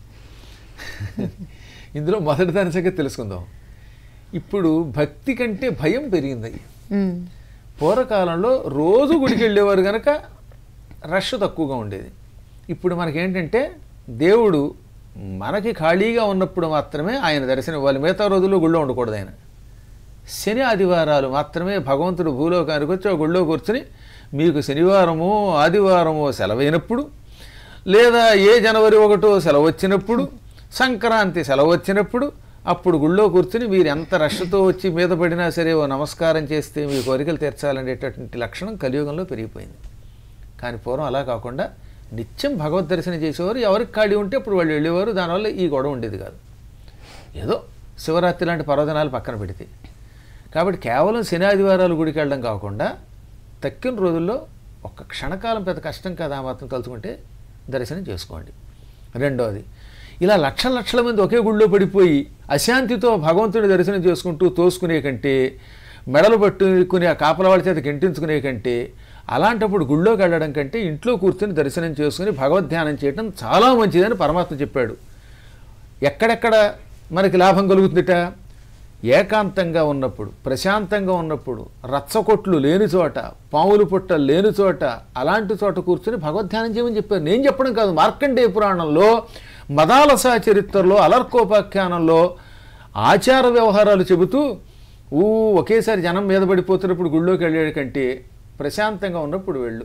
ఇందులో మొదటి దాని సంగతి తెలుసుకుందాం ఇప్పుడు భక్తి కంటే భయం పెరిగింది మ్. పూర్వకాలంలో రోజు గుడికి వెళ్ళేవారు కనుక రష్ తక్కువగా ఉండేది ఇప్పుడు మనకేంటంటే దేవుడు మనకి ఖాళీగా ఉన్నప్పుడు మాత్రమే ఆయన దర్శనం ఇవ్వాలి మిగతా రోజుల్లో గుళ్ళో ఉండకూడదు ఆయన శని ఆదివారాలు మాత్రమే భగవంతుడు భూలోకానికి వచ్చి ఒక గుళ్ళో కూర్చుని మీకు శనివారమో ఆదివారమో సెలవైనప్పుడు లేదా ఏ జనవరి ఒకటో సెలవు వచ్చినప్పుడు సంక్రాంతి సెలవు వచ్చినప్పుడు అప్పుడు గుళ్ళో కూర్చుని మీరు ఎంత రష్తో వచ్చి మీద పడినా సరే ఓ నమస్కారం చేస్తే మీ కోరికలు తీర్చాలనేటటువంటి లక్షణం కలియుగంలో పెరిగిపోయింది కానీ పూర్వం అలా కాకుండా నిత్యం భగవద్ దర్శనం చేసేవారు ఎవరికి ఖాళీ ఉంటే అప్పుడు వాళ్ళు వెళ్ళేవారు దానివల్ల ఈ గొడవ ఉండేది కాదు ఏదో శివరాత్రి లాంటి పర్వదినాలు పక్కన పెడితే కాబట్టి కేవలం శని ఆదివారాలు గుడికి వెళ్ళడం కాకుండా తక్కిన రోజుల్లో ఒక్క క్షణకాలం పెద్ద కష్టం కదా ఆ మాత్రం తలుచుకుంటే దర్శనం చేసుకోండి రెండోది ఇలా లక్షల లక్షల మంది ఒకే గుళ్ళో పడిపోయి అశాంతితో భగవంతుడి దర్శనం చేసుకుంటూ తోసుకునే కంటే మెడలు పట్టుకుని ఆ కాపల వాళ్ళ చేత గెంటించుకునే కంటే అలాంటప్పుడు గుళ్ళోకి వెళ్ళడం కంటే ఇంట్లో కూర్చొని దర్శనం చేసుకుని భగవద్ధ్యానం చేయడం చాలా మంచిదని పరమాత్మ చెప్పాడు ఎక్కడెక్కడ మనకి లాభం కలుగుతుందిట ఏకాంతంగా ఉన్నప్పుడు ప్రశాంతంగా ఉన్నప్పుడు రచ్చకొట్లు లేని చోట పాములు పుట్టలు లేని చోట అలాంటి చోట కూర్చొని భగవద్ధ్యానం చేయమని చెప్పారు నేను చెప్పడం కాదు మార్కండేయ పురాణంలో మదాలసా చరిత్రలో అలర్కోపాఖ్యానంలో ఆచార వ్యవహారాలు చెబుతూ ఊ ఒకేసారి జనం మీద పడిపోతున్నప్పుడు గుళ్ళోకి వెళ్ళే కంటే ప్రశాంతంగా ఉన్నప్పుడు వెళ్ళు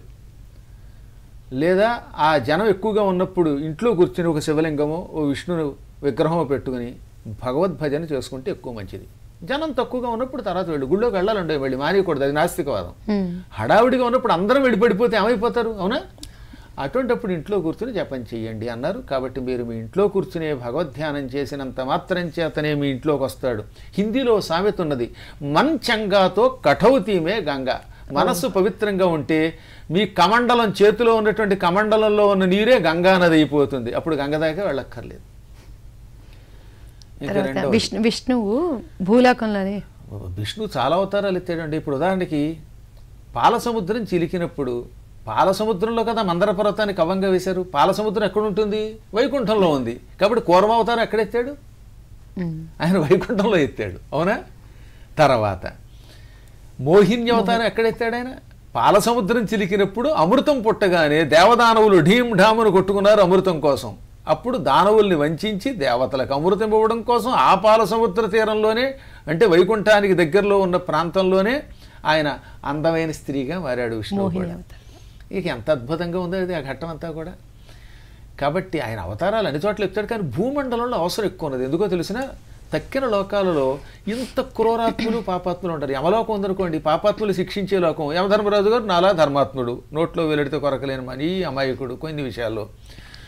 లేదా ఆ జనం ఎక్కువగా ఉన్నప్పుడు ఇంట్లో కూర్చుని ఒక శివలింగమో ఓ విష్ణు విగ్రహమో పెట్టుకుని భగవద్భజన చేసుకుంటే ఎక్కువ మంచిది జనం తక్కువగా ఉన్నప్పుడు తర్వాత వెళ్ళు గుళ్ళోకి వెళ్ళాలండి వెళ్ళి మానేయకూడదు అది నాస్తికవాదం మ్. హడావిడిగా ఉన్నప్పుడు అందరం వెళ్ళిపడిపోతే ఏమైపోతారు అవునా అటువంటప్పుడు ఇంట్లో కూర్చుని జపం చెయ్యండి అన్నారు కాబట్టి మీరు మీ ఇంట్లో కూర్చునే భగవద్ధ్యానం చేసినంత మాత్రం చేతనే మీ ఇంట్లోకి వస్తాడు హిందీలో సామెత ఉన్నది మన్ చంగాతో కఠౌతీమే గంగా మనస్సు పవిత్రంగా ఉంటే మీ కమండలం చేతిలో ఉన్నటువంటి కమండలంలో ఉన్న నీరే గంగా నది అయిపోతుంది అప్పుడు గంగ దాకా వెళ్ళక్కర్లేదు ఇంకా తర్వాత రెండవది. విష్ణు విష్ణువు భూలోకంలోనే విష్ణు చాలా అవతారాలు ఎత్తాడండి ఇప్పుడు ఉదాహరణకి పాల సముద్రం చిలికినప్పుడు పాల సముద్రంలో కదా మందర పర్వతాన్ని కవంగా వేశారు పాల సముద్రం ఎక్కడ ఉంటుంది వైకుంఠంలో ఉంది కాబట్టి కూర్మ అవతారం ఎక్కడ ఎత్తాడు మ్. ఆయన వైకుంఠంలో ఎత్తాడు అవునా తర్వాత మోహిని అవతారం ఎక్కడ ఎత్తాడు ఆయన పాల సముద్రం చిలికినప్పుడు అమృతం పుట్టగానే దేవదానవులు ఢీం ఢామును కొట్టుకున్నారు అమృతం కోసం అప్పుడు దానవుల్ని వంచించి దేవతలకు అమృతం ఇవ్వడం కోసం ఆ పాల సముద్ర తీరంలోనే అంటే వైకుంఠానికి దగ్గరలో ఉన్న ప్రాంతంలోనే ఆయన అందమైన స్త్రీగా మారాడు విష్ణువు మోహిని కూడా. అవతారం. ఇక ఎంత అద్భుతంగా ఉందో అది ఆ ఘట్టం అంతా కూడా కాబట్టి ఆయన అవతారాలు అన్ని చోట్ల ఎత్తాడు కానీ భూమండలంలో అవసరం ఎక్కువ ఉన్నది ఎందుకో తెలిసిన తక్కిన లోకాలలో ఇంత క్రూరాత్ములు పాపాత్ములు ఉంటారు యమలోకం ఉందనుకోండి పాపాత్ములు శిక్షించే లోకం యమధర్మరాజు గారు నాలా ధర్మాత్ముడు నోట్లో వెల్లడితే కొరకలేని మనీ అమాయకుడు కొన్ని విషయాల్లో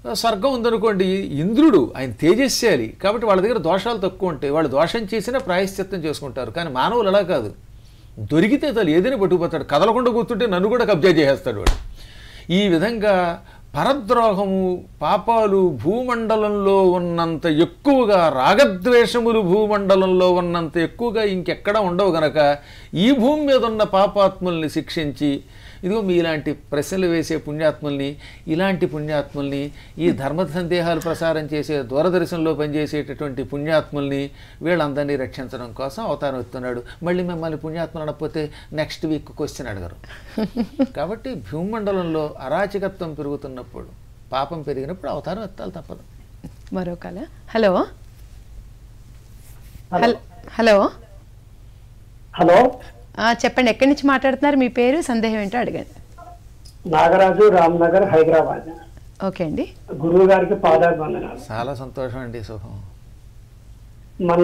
స్వర్గం ఉందనుకోండి ఇంద్రుడు ఆయన తేజస్యాలి కాబట్టి వాళ్ళ దగ్గర దోషాలు తక్కువ ఉంటాయి వాళ్ళు దోషం చేసినా ప్రాయశ్చిత్తం చేసుకుంటారు కానీ మానవులు అలా కాదు దొరికితే తను ఏదైనా పట్టుకుపోతాడు కదలకుండా కూర్చుంటే నన్ను కూడా కబ్జా చేసేస్తాడు వాడు ఈ విధంగా పరద్రోహము పాపాలు భూమండలంలో ఉన్నంత ఎక్కువగా రాగద్వేషములు భూమండలంలో ఉన్నంత ఎక్కువగా ఇంకెక్కడా ఉండవు గనక ఈ భూమి మీద ఉన్న పాపాత్ముల్ని శిక్షించి ఇదిగో మీ ఇలాంటి ప్రశ్నలు వేసే పుణ్యాత్ముల్ని ఇలాంటి పుణ్యాత్ముల్ని ఈ ధర్మ సందేహాలు ప్రసారం చేసే దూరదర్శన్లో పనిచేసేటటువంటి పుణ్యాత్ముల్ని వీళ్ళందరినీ రక్షించడం కోసం అవతారం ఎత్తున్నాడు మళ్ళీ మిమ్మల్ని పుణ్యాత్ములు అనకపోతే నెక్స్ట్ వీక్ క్వశ్చన్ అడగరు కాబట్టి భూమండలంలో అరాచకత్వం పెరుగుతున్నప్పుడు పాపం పెరిగినప్పుడు అవతారం ఎత్తాలి తప్పదు మరో కాల హలో హలో హలో హలో ఆ, చెప్పండి ఎక్కడి నుంచి మాట్లాడుతున్నారు మీ పేరు సందేహం ఏంటో అడగండి నాగరాజు రామ్నగర్ హైదరాబాద్ ఓకే అండి గురువు గారికి పాదాభివందనాలు చాలా సంతోషం అండి శుభం మన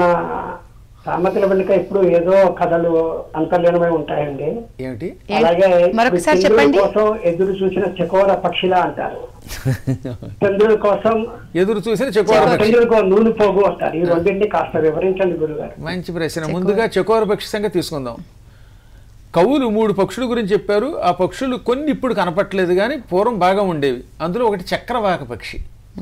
సామెతల వెనుక ఇప్పుడు ఏదో కథలు అంతర్లీనమై ఉంటాయండి ఏమిటి అలాగే మరొకసారి చంద్రుడి చెప్పండి. కోసం ఎదురు చూసిన చకోర పక్షిలా అంటారు చంద్రుడి కోసం ఎదురు చూసిన చకోర పక్షి చంద్రుడికి నూనె పోగు అంటారు ఈ రెండింటిని కాస్త వివరించండి గురుగారు మంచి ప్రశ్న ముందుగా చకోర పక్షి సంగతి తీసుకుందాం కవులు మూడు పక్షుల గురించి చెప్పారు ఆ పక్షులు కొన్ని ఇప్పుడు కనపట్లేదు కానీ పూర్వం బాగా ఉండేవి అందులో ఒకటి చక్రవాక పక్షి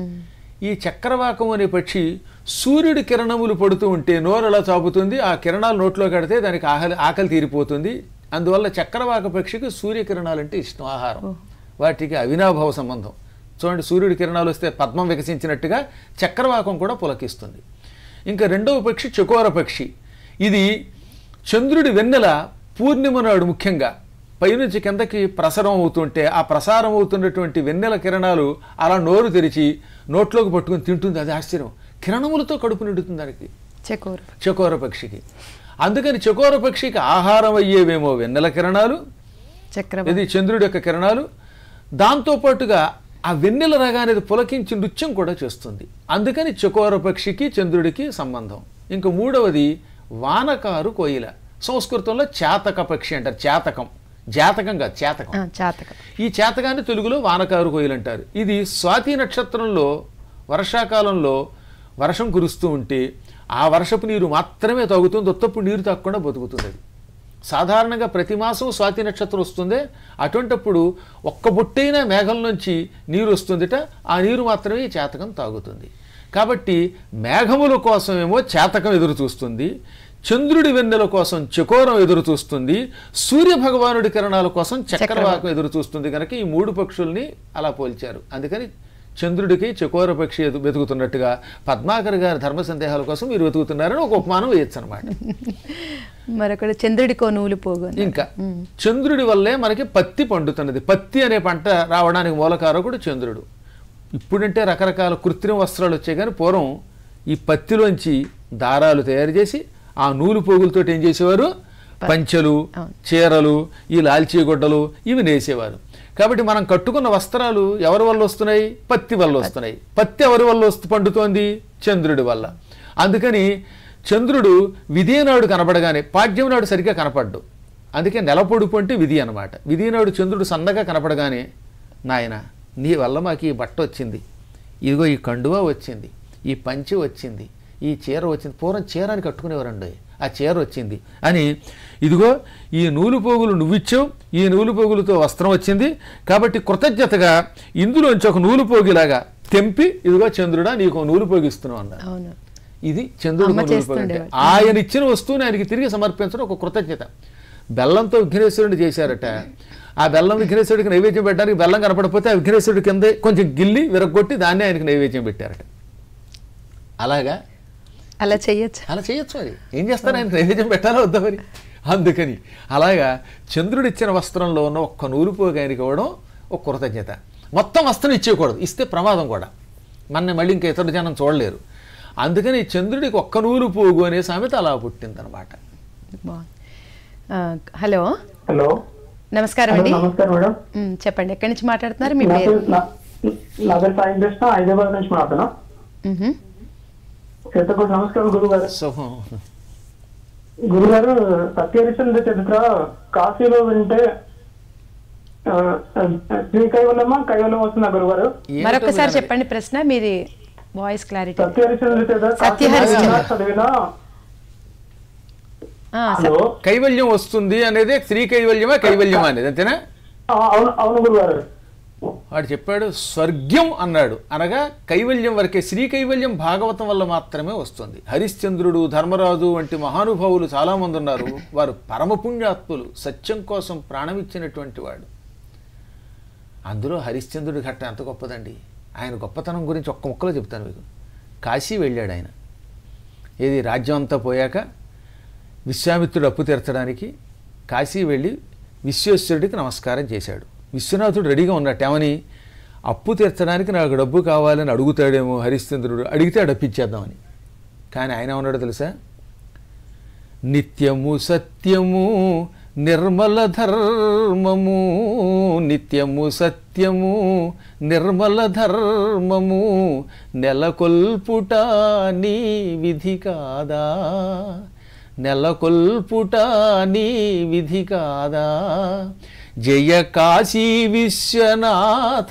ఈ చక్రవాకం అనే పక్షి సూర్యుడి కిరణములు పడుతూ ఉంటే నోరు అలా చాపుతుంది ఆ కిరణాలు నోట్లో కడితే దానికి ఆకలి ఆకలి తీరిపోతుంది అందువల్ల చక్రవాక పక్షికి సూర్యకిరణాలు అంటే ఇష్టం ఆహారం వాటికి అవినాభావ సంబంధం చూడండి సూర్యుడి కిరణాలు వస్తే పద్మం వికసించినట్టుగా చక్రవాకం కూడా పులకిస్తుంది ఇంకా రెండవ పక్షి చకోర పక్షి ఇది చంద్రుడి వెన్నెల పూర్ణిమ నాడు ముఖ్యంగా పైనుంచి కిందకి ప్రసరం అవుతుంటే ఆ ప్రసారం అవుతున్నటువంటి వెన్నెల కిరణాలు అలా నోరు తెరిచి నోట్లోకి పట్టుకుని తింటుంది అది ఆశ్చర్యం కిరణములతో కడుపు నిండుతుంది దానికి చెకోరు చకోర పక్షికి అందుకని చకోర పక్షికి ఆహారం అయ్యేవేమో వెన్నెల కిరణాలు చక్రవర్తి ఇది చంద్రుడి యొక్క కిరణాలు దాంతోపాటుగా ఆ వెన్నెల రగానేది పులకించి నృత్యం కూడా చేస్తుంది అందుకని చకోర పక్షికి చంద్రుడికి సంబంధం ఇంకా మూడవది వానకారు కోయిల సంస్కృతంలో చేతక పక్షి అంటారు చేతకం జాతకం కాదు చేతకం ఆ, చాతకం ఈ చేతకాన్ని తెలుగులో వానకారు కోయిలు అంటారు ఇది స్వాతి నక్షత్రంలో వర్షాకాలంలో వర్షం కురుస్తూ ఉంటే ఆ వర్షపు నీరు మాత్రమే తాగుతుంది ఉత్తప్పుడు నీరు తాగకుండా బతుకుతుంది అది సాధారణంగా ప్రతి మాసం స్వాతి నక్షత్రం వస్తుందే అటువంటప్పుడు ఒక్క బొట్టైన మేఘం నుంచి నీరు వస్తుందిట ఆ నీరు మాత్రమే ఈ చేతకం తాగుతుంది కాబట్టి మేఘముల కోసమేమో చేతకం ఎదురు చూస్తుంది చంద్రుడి వెన్నెల కోసం చకోరం ఎదురు చూస్తుంది సూర్య భగవానుడి కిరణాల కోసం చక్రవాకం ఎదురు చూస్తుంది కనుక ఈ మూడు పక్షుల్ని అలా పోల్చారు అందుకని చంద్రుడికి చకోర పక్షి ఎదు వెతుకుతున్నట్టుగా పద్మాకర్ గారి ధర్మ సందేహాల కోసం మీరు వెతుకుతున్నారని ఒక ఉపమానం వేయచ్చు అనమాట మరొకటి చంద్రుడికో నూలు పోగు అని. ఇంకా చంద్రుడి వల్లే మనకి పత్తి పండుతున్నది పత్తి అనే పంట రావడానికి మూలకారకుడు చంద్రుడు ఇప్పుడంటే రకరకాల కృత్రిమ వస్త్రాలు వచ్చాయి కానీ పూర్వం ఈ పత్తిలోంచి దారాలు తయారు చేసి ఆ నూలు పోగులతో ఏం చేసేవారు పంచెలు చీరలు ఈ లాల్చీ గుడ్డలు ఇవి నేసేవారు కాబట్టి మనం కట్టుకున్న వస్త్రాలు ఎవరి వల్ల వస్తున్నాయి పత్తి వల్ల వస్తున్నాయి పత్తి ఎవరి వల్ల వస్తు పండుతోంది చంద్రుడి వల్ల అందుకని చంద్రుడు విధి నాడు కనపడగానే పాడ్యం నాడు సరిగ్గా కనపడ్డు అందుకే నెలపొడుపు అంటే విధి అనమాట విధి నాడు చంద్రుడు సన్నగా కనపడగానే నాయన నీ వల్ల మాకు ఈ బట్ట వచ్చింది ఇదిగో ఈ కండువా వచ్చింది ఈ పంచి వచ్చింది ఈ చీర వచ్చింది పూర్వం చీర అని కట్టుకునేవారండి ఆ చీర వచ్చింది అని ఇదిగో ఈ నూలు పోగులు నువ్విచ్చావు ఈ నూలు పోగులతో వస్త్రం వచ్చింది కాబట్టి కృతజ్ఞతగా ఇందులోంచి ఒక నూలు పోగిలాగా తెంపి ఇదిగో చంద్రుడా నీకు ఒక నూలు పోగిస్తున్నావు అన్నారు అవును ఇది చంద్రుడు అమ్మ నూలు పోగు అంటే చేస్తుండేవాడు. ఆయన ఇచ్చిన వస్తువుని ఆయనకి తిరిగి సమర్పించడం ఒక కృతజ్ఞత బెల్లంతో విఘ్నేశ్వరుని చేశారట ఆ బెల్లం విఘ్నేశ్వరుడికి నైవేద్యం పెట్టడానికి బెల్లం కనపడకపోతే ఆ విఘ్నేశ్వరుడి కింద కొంచెం గిల్లి విరగొట్టి దాన్ని ఆయనకి నైవేద్యం పెట్టారట అలాగా అలా చెయ్యొచ్చు అలా చేయొచ్చు మరి ఏం చేస్తారు ఆయన నైవేద్యం పెట్టాలా వద్దా మరి అందుకని అలాగా చంద్రుడు ఇచ్చిన వస్త్రంలో ఉన్న ఒక్క నూలు పోగు ఆయనకి ఇవ్వడం ఒక కృతజ్ఞత మొత్తం వస్త్రం ఇచ్చేయకూడదు ఇస్తే ప్రమాదం కూడా మన మళ్ళీ ఇంకా ఇతర జనం చూడలేరు అందుకని చంద్రుడికి ఒక్క నూలు పోగు అనే సామెత అలా పుట్టిందనమాట బాగుంది ఆ, హలో హలో నమస్కారం హలో అండి నమస్కారం మేడం ఉమ్, చెప్పండి ఎక్కడి నుంచి మాట్లాడుతున్నారు మీ నా పేరు పేరు నా- నా పేరు సాయం కృష్ణ హైదరాబాద్ నుంచి మాట్లాడుతున్నా మ్హూ. చేతకు నమస్కారం గురుగారు శుభం గురుగారు సత్యహరిశ్చంద్ర చరిత్ర కాశీలో వింటే ఆ, ఆ, శ్రీ కైవలమా కైవలం వస్తుందా గురుగారు ఏమిటో మరొకసారి వినాలి. చెప్పండి ప్రశ్న మీది వాయిస్ క్లారిటీ సత్యహరిశ్చంద్ర చేత సత్యహరిశ్చంద్ర. చదివిన ఆ, స- హలో కైవల్యం వస్తుంది అనేది స్త్రీ కైవల్యమా కైవల్యమా అనేది అంతేనా ఆ, అవును అవును గురుగారు వాడు చెప్పాడు స్వర్గ్యం అన్నాడు అనగా కైవల్యం వరకే శ్రీ కైవల్యం భాగవతం వల్ల మాత్రమే వస్తుంది హరిశ్చంద్రుడు ధర్మరాజు వంటి మహానుభావులు చాలామంది ఉన్నారు వారు పరమ పుణ్యాత్ములు సత్యం కోసం ప్రాణమిచ్చినటువంటి వాడు అందులో హరిశ్చంద్రుడి ఘట్ట ఎంత గొప్పదండి ఆయన గొప్పతనం గురించి ఒక్క ముక్కలో చెప్తాను మీకు కాశీ వెళ్ళాడు ఆయన ఏది రాజ్యం అంతా పోయాక విశ్వామిత్రుడు అప్పు తీర్చడానికి కాశీ వెళ్ళి విశ్వేశ్వరుడికి నమస్కారం చేశాడు విశ్వనాథుడు రెడీగా ఉన్నట్టు ఏమని అప్పు తీర్చడానికి నాకు డబ్బు కావాలని అడుగుతాడేమో హరిశ్చంద్రుడు అడిగితే ఆ డబ్బు ఇచ్చేద్దామని కానీ ఆయన ఏమన్నాడో తెలుసా నిత్యము సత్యము నిర్మల ధర్మము నిత్యము సత్యము నిర్మల ధర్మము నెలకొల్పుట నీ విధి కాదా నెలకొల్పుట నీ విధి కాదా జయ కాశీ విశ్వనాథ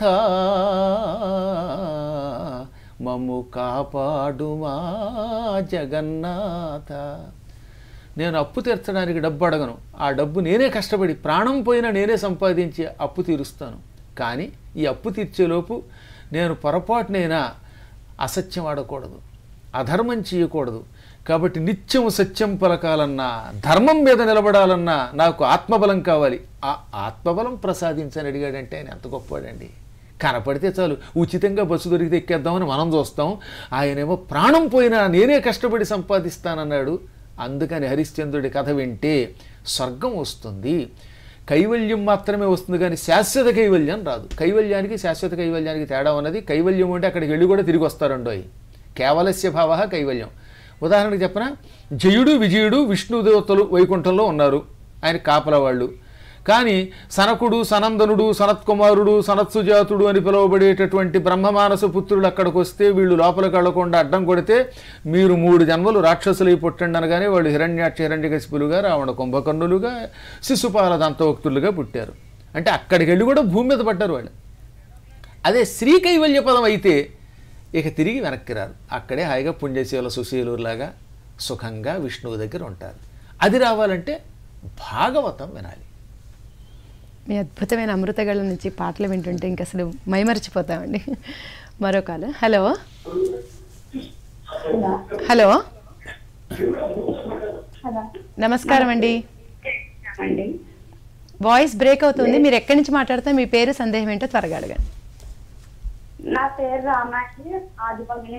మము కాపాడుమా జగన్నాథ నేను అప్పు తీర్చడానికి డబ్బు అడగను ఆ డబ్బు నేనే కష్టపడి ప్రాణం పోయినా నేనే సంపాదించి అప్పు తీరుస్తాను కానీ ఈ అప్పు తీర్చేలోపు నేను పొరపాటునైనా అసత్యం ఆడకూడదు అధర్మం చేయకూడదు కాబట్టి నిత్యం సత్యం పలకాలన్నా ధర్మం మీద నిలబడాలన్నా నాకు ఆత్మబలం కావాలి ఆ ఆత్మబలం ప్రసాదించని అడిగాడంటే ఆయన ఎంత గొప్పవాడండి కనపడితే చాలు ఉచితంగా బస్సు దొరికితే ఎక్కేద్దామని మనం చూస్తాం ఆయనేమో ప్రాణం పోయినా నేనే కష్టపడి సంపాదిస్తానన్నాడు అందుకని హరిశ్చంద్రుడి కథ వింటే స్వర్గం వస్తుంది కైవల్యం మాత్రమే వస్తుంది కానీ శాశ్వత కైవల్యం రాదు కైవల్యానికి శాశ్వత కైవల్యానికి తేడా ఉన్నది కైవల్యం అంటే అక్కడికి వెళ్ళి కూడా తిరిగి వస్తారండోయ్ కేవలస్య భావ కైవల్యం ఉదాహరణకు చెప్పన జయుడు విజయుడు విష్ణుదేవతలు వైకుంఠంలో ఉన్నారు ఆయన కాపల వాళ్ళు కానీ సనకుడు సనందనుడు సనత్కుమారుడు సనత్సుజాతుడు అని పిలువబడేటటువంటి బ్రహ్మమానస పుత్రులు అక్కడికి వస్తే వీళ్ళు లోపలికి వెళ్లకుండా అడ్డం కొడితే మీరు మూడు జన్మలు రాక్షసులై పుట్టండి అనగానే వాళ్ళు హిరణ్యాక్ష హిరణ్యకశిపులుగా రావణ కుంభకర్ణులుగా శిశుపాల దంతవక్తులుగా పుట్టారు అంటే అక్కడికి వెళ్ళి కూడా భూమి మీద పడ్డారు వాళ్ళు అదే శ్రీ కైవల్య పదం అయితే ఇక తిరిగి వెనక్కి రారు అక్కడే హాయిగా పుణ్యశీల సుశీలులాగా సుఖంగా విష్ణువు దగ్గర ఉంటారు అది రావాలంటే భాగవతం వినాలి మీ అద్భుతమైన అమృతగళ్ళ నుంచి పాటలు వింటుంటే ఇంక అసలు మైమరిచిపోతామండి మరో కాల్ హలో హలో నమస్కారం అండి అండి వాయిస్ బ్రేక్ అవుతుంది మీరు ఎక్కడి నుంచి మాట్లాడితే మీ పేరు సందేహం ఏంటో త్వరగా అడగండి నా పేరు రామాక్షి ఆదిపల్లి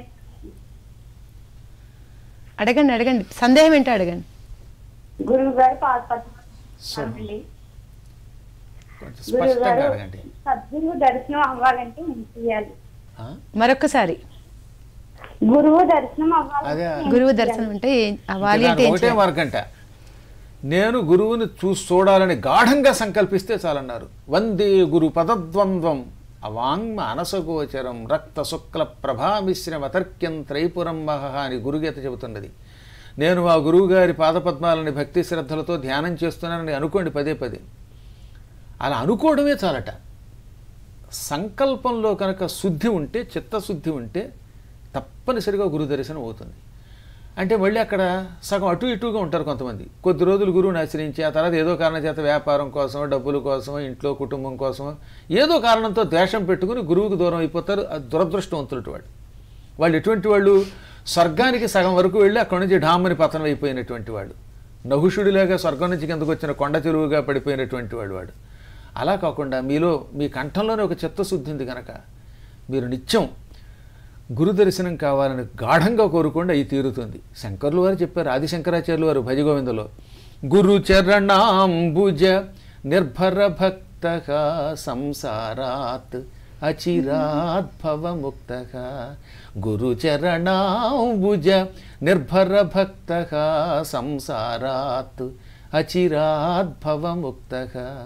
అడగండి అడగండి సందేహం ఏంటో అడగండి గురువు గారు పాదపత్రి కొంచెం గురువు స్పష్టంగా గారు అడగండి సద్గురువు దర్శనం అవ్వాలంటే ఏం చేయాలి ఆ? మరొకసారి గురువు దర్శనం అవ్వాలంటే అదే ఏం గురువు చేయాలి? దర్శనం అంటే ఏం- అవ్వాలి ఇంకా అంటే నాకు ఏం ఒకటే చేయాలి? మార్గంట నేను గురువుని చూసి చూడాలని గాఢంగా సంకల్పిస్తే చాలన్నారు వందే గురు పదద్వంద్వం అవాంగ్ మానసగోచరం రక్త శుక్ల ప్రభామిశ్రమ తర్క్యం త్రైపురం మహ అని గురుగీత చెబుతున్నది నేను మా గురువు గారి పాదపద్మాలని భక్తి శ్రద్ధలతో ధ్యానం చేస్తున్నానని అనుకోండి పదే పదే అలా అనుకోవడమే చాలట సంకల్పంలో కనుక శుద్ధి ఉంటే చిత్తశుద్ధి ఉంటే తప్పనిసరిగా గురు దర్శనం అవుతుంది అంటే మళ్ళీ అక్కడ సగం అటు ఇటుగా ఉంటారు కొంతమంది కొద్ది రోజులు గురువుని ఆశ్రయించి ఆ తర్వాత ఏదో కారణం చేత వ్యాపారం కోసమో డబ్బుల కోసమో ఇంట్లో కుటుంబం కోసమో ఏదో కారణంతో ద్వేషం పెట్టుకుని గురువుకు దూరం అయిపోతారు అది దురదృష్టవంతులు వాడు వాళ్ళు ఎటువంటి వాళ్ళు స్వర్గానికి సగం వరకు వెళ్ళి అక్కడి నుంచి ఢామని పతనం అయిపోయినటువంటి వాడు నహుషుడిలాగా స్వర్గం నుంచి కిందకు వచ్చిన కొండ చెరువుగా పడిపోయినటువంటి వాడు వాడు అలా కాకుండా మీలో మీ కంఠంలోనే ఒక చిత్తశుద్ధి ఉంది కనుక మీరు నిత్యం గురు దర్శనం కావాలని గాఢంగా కోరుకోండి అయి తీరుతుంది శంకర్లు వారు చెప్పారు ఆదిశంకరాచార్యులు వారు భజగోవిందలో గురు చరణాంబుజ నిర్భర భక్త సంసారాత్ అచిరాద్భవముక్త గురు చరణాంబుజ నిర్భర భక్త సంసారాత్ అచిరాద్భవముక్త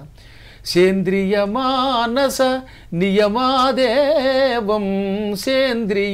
సేంద్రియమానస నియమాదేవం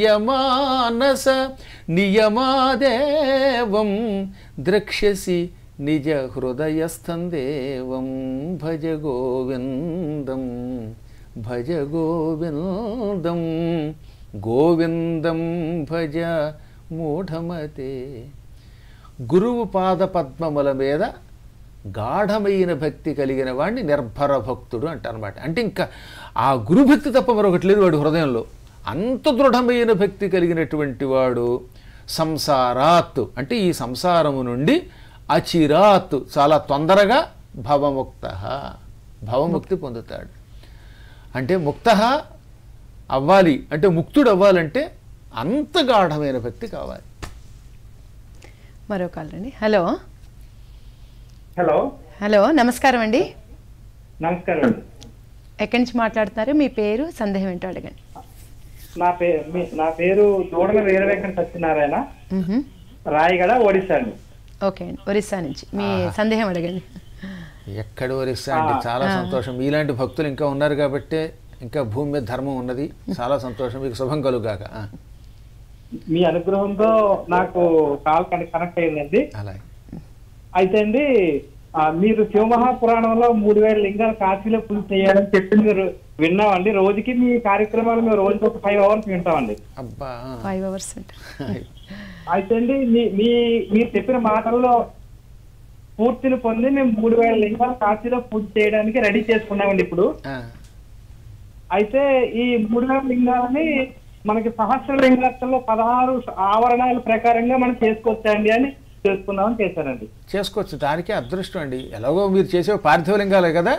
సేంద్రియమానస నియమాదేవం ద్రక్ష్యసి నిజ హృదయస్థం దేవం భజ గోవిందం భజ గోవిందం గోవిందం భజ మూఢమతే గురువు పాద పద్మముల మీద గాఢమైన భక్తి కలిగిన వాడిని నిర్భర భక్తుడు అంటారనమాట అంటే ఇంకా ఆ గురుభక్తి తప్ప మరొకటి లేదు వాడి హృదయంలో అంత దృఢమైన భక్తి కలిగినటువంటి వాడు సంసారాత్ అంటే ఈ సంసారము నుండి అచిరాత్ చాలా తొందరగా భవముక్త భవముక్తి పొందుతాడు అంటే ముక్త అవ్వాలి అంటే ముక్తుడు అవ్వాలంటే అంత గాఢమైన భక్తి కావాలి మరో కాల్ అండి హలో హలో హలో నమస్కారం అండి నమస్కారం అండి ఎక్కడి నుంచి మాట్లాడుతున్నారు మీ పేరు సందేహం ఏంటో అడగండి నా పేరు నా పేరు దూడల వీర వెంకట సత్యనారాయణ మ్హూ. రాయగడ ఒడిశా అండి ఓకే అండి ఒరిస్సా నుంచి మీ సందేహం అడగండి ఎక్కడ వరిస్తా అంటే చాలా సంతోషం మీలాంటి భక్తులు ఇంకా ఉన్నారు కాబట్టే ఇంకా భూమి మీద ధర్మం ఉన్నది చాలా సంతోషం మీకు శుభం కలుగాక ఆ, మీ అనుగ్రహంతో నాకు కాల్ కనెక్ట్ అయిందండి అలాగే అయితే అండి ఆ, మీరు శివమహాపురాణంలో మూడు వేల లింగాలు కాశీలో పూజ చేయాలని చెప్పి మీరు విన్నామండి రోజుకి మీ కార్యక్రమాలు మేము రోజుకి ఒక ఫైవ్ అవర్స్ వింటామండి అబ్బా ఆ. ఫైవ్ అవర్స్ అయితే అండి మీ మీ మీరు చెప్పిన మాటల్లో పూర్తిని పొంది మేము మూడు వేల లింగాలు కాశీలో పూజ చేయడానికి రెడీ చేసుకున్నామండి ఇప్పుడు ఆ, అయితే ఈ మూడు వేల లింగాలని మనకి సహస్ర లింగాలలో పదహారు ఆవరణాల ప్రకారంగా మనం చేసుకోవచ్చండి అని చేసుకుందామని చేశానండి చేసుకోవచ్చు దానికే అదృష్టం అండి ఎలాగో మీరు చేసే పార్థివ లింగాలే కదా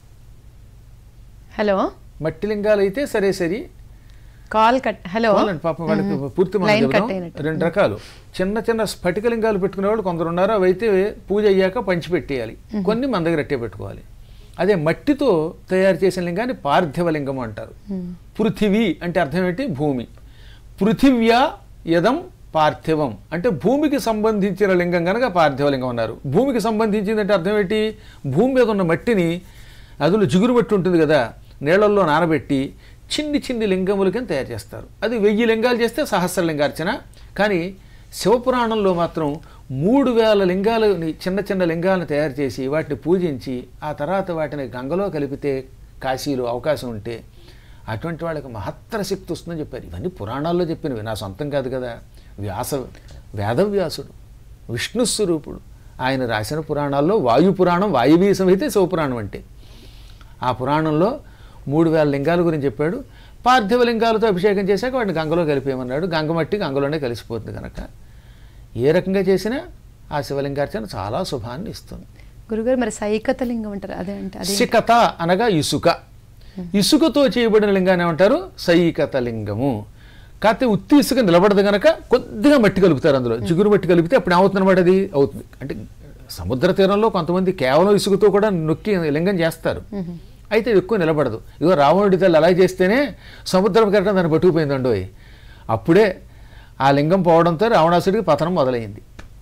హలో మట్టి లింగాలు అయితే సరే సరి కాల్ కట్ హలో అవునండి పాపం వాళ్ళకి పూర్తి మనం లైన్ చెబుదాం కట్ అయినట్టు రెండు రకాలు చిన్న చిన్న స్ఫటిక లింగాలు పెట్టుకునే వాళ్ళు కొందరు ఉన్నారు అవి అయితే పూజ అయ్యాక పంచిపెట్టేయాలి కొన్ని మన దగ్గర అట్టే పెట్టుకోవాలి అదే మట్టితో తయారు చేసిన లింగాన్ని పార్థివ లింగం అంటారు పృథివీ అంటే అర్థం ఏంటి భూమి పృథివ్యా యదం పార్థివం అంటే భూమికి సంబంధించిన లింగం కనుక పార్థివ లింగం అన్నారు భూమికి సంబంధించింది అంటే అర్థం ఏంటి భూమి మీద ఉన్న మట్టిని అందులో జిగురు మట్టి ఉంటుంది కదా నీళ్ళల్లో నానబెట్టి చిన్ని చిన్ని లింగముల కింద తయారు చేస్తారు అది వెయ్యి లింగాలు చేస్తే సహస్ర లింగార్చన కానీ శివపురాణంలో మాత్రం మూడు వేల లింగాలని చిన్న చిన్న లింగాలను తయారు చేసి వాటిని పూజించి ఆ తర్వాత వాటిని గంగలో కలిపితే కాశీలో అవకాశం ఉంటే అటువంటి వాళ్ళకి మహత్తర శక్తి వస్తుందని చెప్పారు ఇవన్నీ పురాణాల్లో చెప్పినవి నా సొంతం కాదు కదా వ్యాస వేదవ్యాసుడు విష్ణు స్వరూపుడు ఆయన రాసిన పురాణాల్లో వాయు పురాణం వాయువీ సంహితే శివపురాణం అంటే ఆ పురాణంలో మూడు వేల లింగాల గురించి చెప్పాడు పార్థివ లింగాలతో అభిషేకం చేశాక వాటిని గంగలో కలిపేయమన్నాడు గంగ మట్టి గంగలోనే కలిసిపోతుంది కనుక ఏ రకంగా చేసినా ఆ శివలింగార్చన చాలా శుభాన్ని ఇస్తుంది గురుగారు మరి సైకత లింగం అంటారు అదే అంటే అదే సికత అనగా ఇసుక ఇసుకతో చేయబడిన లింగాన్ని ఏమంటారు సైకత లింగము కాకపోతే ఉత్తి ఇసుక నిలబడదు గనక కొద్దిగా మట్టి కలుపుతారు అందులో జిగురు మట్టి కలిపితే అప్పుడు ఏమవుతుంది అనమాట అది అవుతుంది అంటే సముద్ర తీరంలో కొంతమంది కేవలం ఇసుకతో కూడా నొక్కి లింగం చేస్తారు అయితే ఇది ఎక్కువ నిలబడదు ఇగో రావణుడి తల్లి అలా చేస్తేనే సముద్రం కట్టడం దాన్ని పట్టుకుపోయిందండోయ్ అప్పుడే ఆ లింగం పోవడంతో రావణాసుడికి పతనం మొదలైంది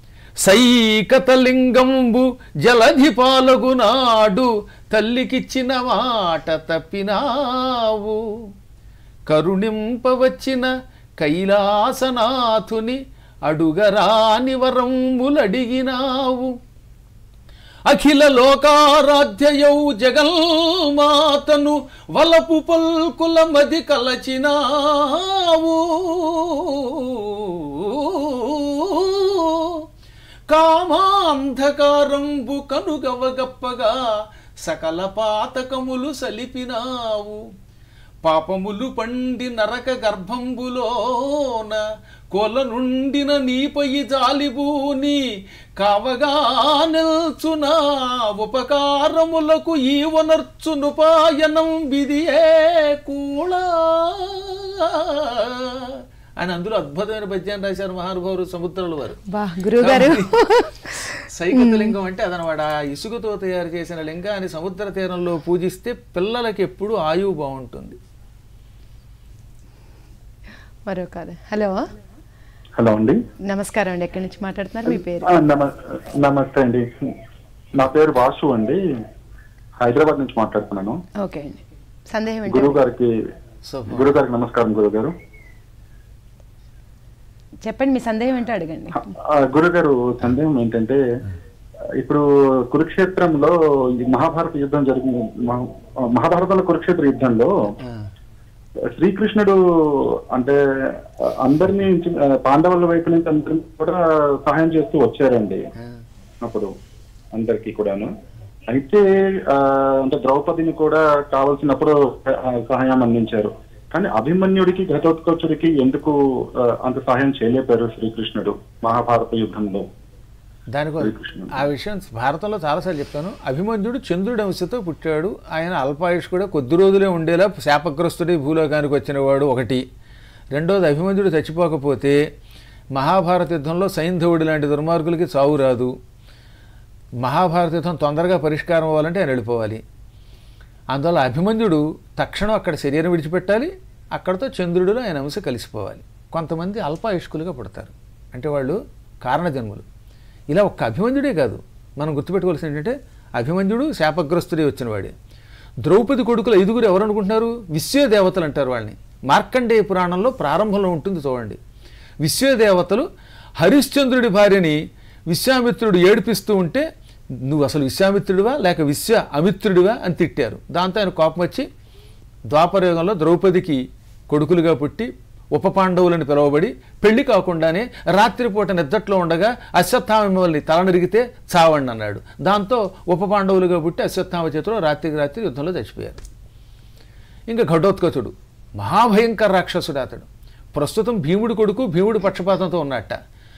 సైకతలింగంబు జలధి పాలగునాడు తల్లికిచ్చిన మాట తప్పినావు కరుణింపవచ్చిన కైలాసనాథుని అడుగరాని వరంబులడిగినావు అఖిల లోకారాధ్యయౌ జగల్మాతను వలపు పల్కుల మది కలచినావు కామాంధకారంబు కనుగవగప్పగా సకల పాతకములు సలిపినావు పాపములు పండి నరక గర్భంబులోన కొల నుండిన నీపై జాలిబూని కావగా నిల్చునా ఉపకారములకు ఈవనర్చునుపాయనం విధియే కూడా అని అందులో అద్భుతమైన పద్యాన్ని రాశారు మహానుభావులు సముద్రాల వారు బా గురువుగారు సైకత లింగం అంటే అదనమాట ఆ ఇసుకతో తయారు చేసిన లింగాన్ని సముద్ర తీరంలో పూజిస్తే పిల్లలకి ఎప్పుడు ఆయువు బాగుంటుంది మరో కాదు హలో హలో అండి నమస్కారం అండి ఎక్కడి నుంచి మాట్లాడుతున్నారు మీ పేరు ఆ, నమ- నమస్తే అండి నా పేరు వాసు అండి హైదరాబాద్ నుంచి మాట్లాడుతున్నాను ఓకే అండి సందేహం గురువు ఏంటంటే గారికి గురువు గారికి నమస్కారం గురువు గారు చెప్పండి మీ సందేహం ఏంటో అడగండి గురువు గారు సందేహం ఏంటంటే ఇప్పుడు కురుక్షేత్రంలో ఈ మహాభారత యుద్ధం జరిగింది మహా- మహాభారతంలో కురుక్షేత్ర యుద్ధంలో శ్రీకృష్ణుడు అంటే అందరినీ ఆ, పాండవుల వైపు నుంచి అందరినీ కూడా సహాయం చేస్తూ వచ్చారండి అప్పుడు అందరికి కూడాను అయితే ఆ, అంటే ద్రౌపదిని కూడా కావలసినప్పుడు ఆ, సహాయం అందించారు కానీ అభిమన్యుడికి ఘటోత్కచుడికి ఎందుకు ఆ, అంత సహాయం చేయలేపారు శ్రీకృష్ణుడు మహాభారత యుద్ధంలో దానికోసం ఆ విషయం భారతంలో చాలాసార్లు చెప్తాను అభిమన్యుడు చంద్రుడి అంశతో పుట్టాడు ఆయన అల్పాయుష్ కూడా కొద్ది రోజులే ఉండేలా శాపగ్రస్తుడి భూలోకానికి వచ్చినవాడు ఒకటి రెండోది అభిమన్యుడు చచ్చిపోకపోతే మహాభారత యుద్ధంలో సైంధవుడి లాంటి దుర్మార్గులకి చావు రాదు మహాభారత యుద్ధం తొందరగా పరిష్కారం అవ్వాలంటే ఆయన వెళ్ళిపోవాలి అందువల్ల అభిమన్యుడు తక్షణం అక్కడ శరీరం విడిచిపెట్టాలి అక్కడతో చంద్రుడిలో ఆయన అంశ కలిసిపోవాలి కొంతమంది అల్పాయుష్కులుగా పుడతారు అంటే వాళ్ళు కారణజన్ములు ఇలా ఒక్క అభిమన్యుడే కాదు మనం గుర్తుపెట్టుకోవాల్సింది ఏంటంటే అభిమన్యుడు శాపగ్రస్తుడే వచ్చినవాడే ద్రౌపది కొడుకులు ఐదుగురు ఎవరు అనుకుంటున్నారు విశ్వదేవతలు అంటారు వాళ్ళని మార్కండేయ పురాణంలో ప్రారంభంలో ఉంటుంది చూడండి విశ్వదేవతలు హరిశ్చంద్రుడి భార్యని విశ్వామిత్రుడు ఏడిపిస్తూ ఉంటే నువ్వు అసలు విశ్వామిత్రుడివా లేక విశ్వ అమిత్రుడివా అని తిట్టారు దాంతో ఆయన కోపం వచ్చి ద్వాపరయుగంలో ద్రౌపదికి కొడుకులుగా పుట్టి ఉప పాండవులని పిలువబడి పెళ్లి కాకుండానే రాత్రిపూట నిద్దట్లో ఉండగా అశ్వత్థామ మిమ్మల్ని తలనరిగితే చావండి అన్నాడు దాంతో ఉప పాండవులుగా పుట్టి అశ్వత్థామ చేతిలో రాత్రికి రాత్రి యుద్ధంలో చచ్చిపోయారు ఇంకా ఘటోత్కచుడు మహాభయంకర రాక్షసుడు అతడు ప్రస్తుతం భీముడి కొడుకు భీముడి పక్షపాతంతో ఉన్నట్ట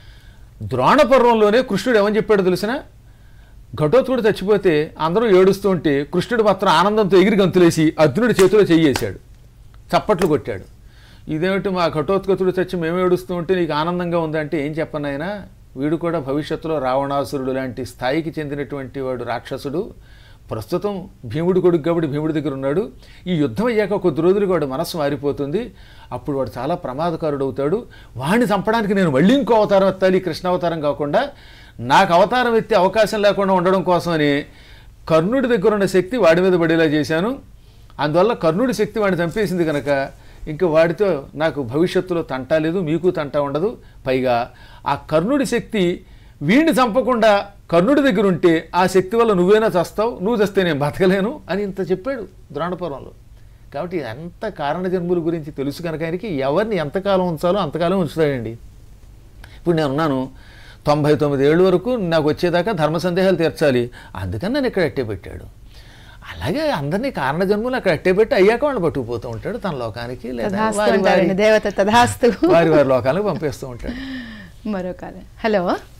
ద్రోణ పర్వంలోనే కృష్ణుడు ఏమని చెప్పాడో తెలిసిన ఘటోత్కుడు చచ్చిపోతే అందరూ ఏడుస్తూ ఉంటే కృష్ణుడు మాత్రం ఆనందంతో ఎగిరి గంతులేసి అర్జునుడి చేతిలో చెయ్యేశాడు చప్పట్లు కొట్టాడు ఇదేమిటి మా ఘటోత్కచుడు చచ్చి మేము ఏడుస్తూ ఉంటే నీకు ఆనందంగా ఉందంటే ఏం చెప్పనైనా వీడు కూడా భవిష్యత్తులో రావణాసురుడు లాంటి స్థాయికి చెందినటువంటి వాడు రాక్షసుడు ప్రస్తుతం భీముడి కొడుకు కాబట్టి భీముడి దగ్గర ఉన్నాడు ఈ యుద్ధం అయ్యాక కొద్ది రోజులు వాడు మనస్సు మారిపోతుంది అప్పుడు వాడు చాలా ప్రమాదకారుడు అవుతాడు వాడిని చంపడానికి నేను మళ్ళీ ఇంకో అవతారం ఎత్తాలి కృష్ణ అవతారం కాకుండా నాకు అవతారం ఎత్తే అవకాశం లేకుండా ఉండడం కోసమని కర్ణుడి దగ్గర ఉన్న శక్తి వాడి మీద పడేలా చేశాను అందువల్ల కర్ణుడి శక్తి వాడిని చంపేసింది కనుక ఇంకా వాడితో నాకు భవిష్యత్తులో తంటా లేదు మీకు తంటా ఉండదు పైగా ఆ కర్ణుడి శక్తి వీడిని చంపకుండా కర్ణుడి దగ్గర ఉంటే ఆ శక్తి వల్ల నువ్వైనా చస్తావు నువ్వు చస్తే నేను బతకలేను అని ఇంత చెప్పాడు ద్రోణపురంలో కాబట్టి ఎంత కారణ జన్ముల గురించి తెలుసు కనుక ఆయనకి ఎవరిని ఎంతకాలం ఉంచాలో అంతకాలం ఉంచుతాడండి ఇప్పుడు నేను ఉన్నాను తొంభై తొమ్మిది ఏళ్ళ వరకు నాకు వచ్చేదాకా ధర్మ సందేహాలు తీర్చాలి అందుకని నన్ను ఇక్కడ అట్టే పెట్టాడు అలాగే అందరినీ కారణ జన్ములు అక్కడ అట్టే పెట్టి అయ్యాక వాళ్ళు పట్టుకుపోతూ ఉంటాడు తన లోకానికి లేదా తథాస్తు వారి అంటారండి వారి దేవత తథాస్తు వారి వారి లోకాలకు పంపేస్తూ ఉంటాడు మరో కాదు హలో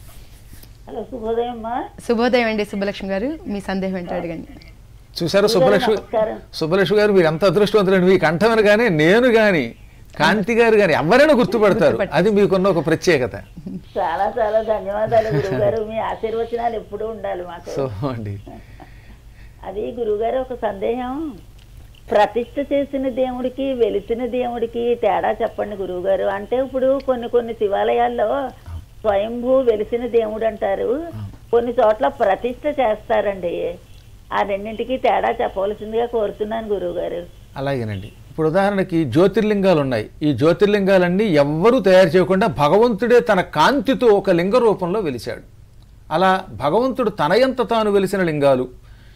హలో శుభోదయం అమ్మా శుభోదయం అండి సుబ్బలక్ష్మి గారు మీ సందేహం ఏంటో అడగండి చూసారు సుబ్బలక్ష్మి నమస్కారం. సుబ్బలక్ష్మి గారు మీరు ఎంత అదృష్టవంతులండి మీ కంఠం కానీ నేను కానీ కాంతి గారు కానీ ఎవరైనా గుర్తుపడతారు అది మీకున్న ఒక ప్రత్యేకత చాలా చాలా ధన్యవాదాలు గురువు గారు మీ ఆశీర్వచనాలు ఎప్పుడూ ఉండాలి మాకు సో అండి అది గురువుగారు ఒక సందేహం ప్రతిష్ఠ చేసిన దేవుడికి వెలిసిన దేవుడికి తేడా చెప్పండి గురువుగారు అంటే ఇప్పుడు కొన్ని కొన్ని శివాలయాల్లో స్వయంభూ వెలిసిన దేవుడు అంటారు కొన్ని చోట్ల ప్రతిష్ఠ చేస్తారండి ఆ రెండింటికి తేడా చెప్పవలసిందిగా కోరుతున్నాను గురువుగారు అలాగేనండి ఇప్పుడు ఉదాహరణకి జ్యోతిర్లింగాలు ఉన్నాయి ఈ జ్యోతిర్లింగాలన్నీ ఎవ్వరూ తయారు చేయకుండా భగవంతుడే తన కాంతితో ఒక లింగ రూపంలో వెలిశాడు అలా భగవంతుడు తనయంత తాను వెలిసిన లింగాలు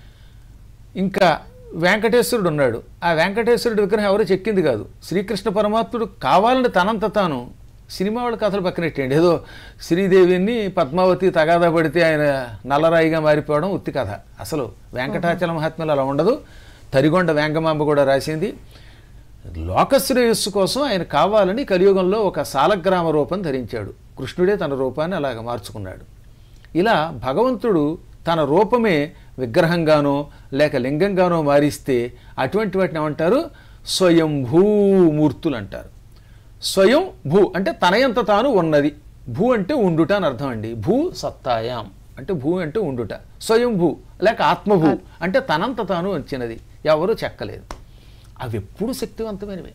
ఇంకా వెంకటేశ్వరుడు ఉన్నాడు ఆ వెంకటేశ్వరుడి విగ్రహం ఎవరు చెక్కింది కాదు శ్రీకృష్ణ పరమాత్ముడు కావాలని తనంత తాను సినిమా వాళ్ళ కథలు పక్కనెట్టండి ఏదో శ్రీదేవిని పద్మావతి తగాదా పడితే ఆయన నల్లరాయిగా మారిపోవడం ఉత్తి కథ అసలు వెంకటాచల మహాత్మ్యులు అలా ఉండదు తరిగొండ వెంకమాంబ కూడా రాసింది లోకశ్రేయస్సు కోసం ఆయన కావాలని కలియుగంలో ఒక సాలగ్రామ రూపం ధరించాడు కృష్ణుడే తన రూపాన్ని అలాగ మార్చుకున్నాడు ఇలా భగవంతుడు తన రూపమే విగ్రహంగానో లేక లింగంగానో మారిస్తే అటువంటి వాటిని ఏమంటారు స్వయంభూమూర్తులు అంటారు స్వయం భూ అంటే తనయంత తాను ఉన్నది భూ అంటే ఉండుట అని అర్థం అండి భూ సత్తాయాం అంటే భూ అంటే ఉండుట స్వయం భూ లేక ఆత్మభూ అంటే తనంత తాను వచ్చినది ఎవరు చెక్కలేదు అవి ఎప్పుడు శక్తివంతమైనవి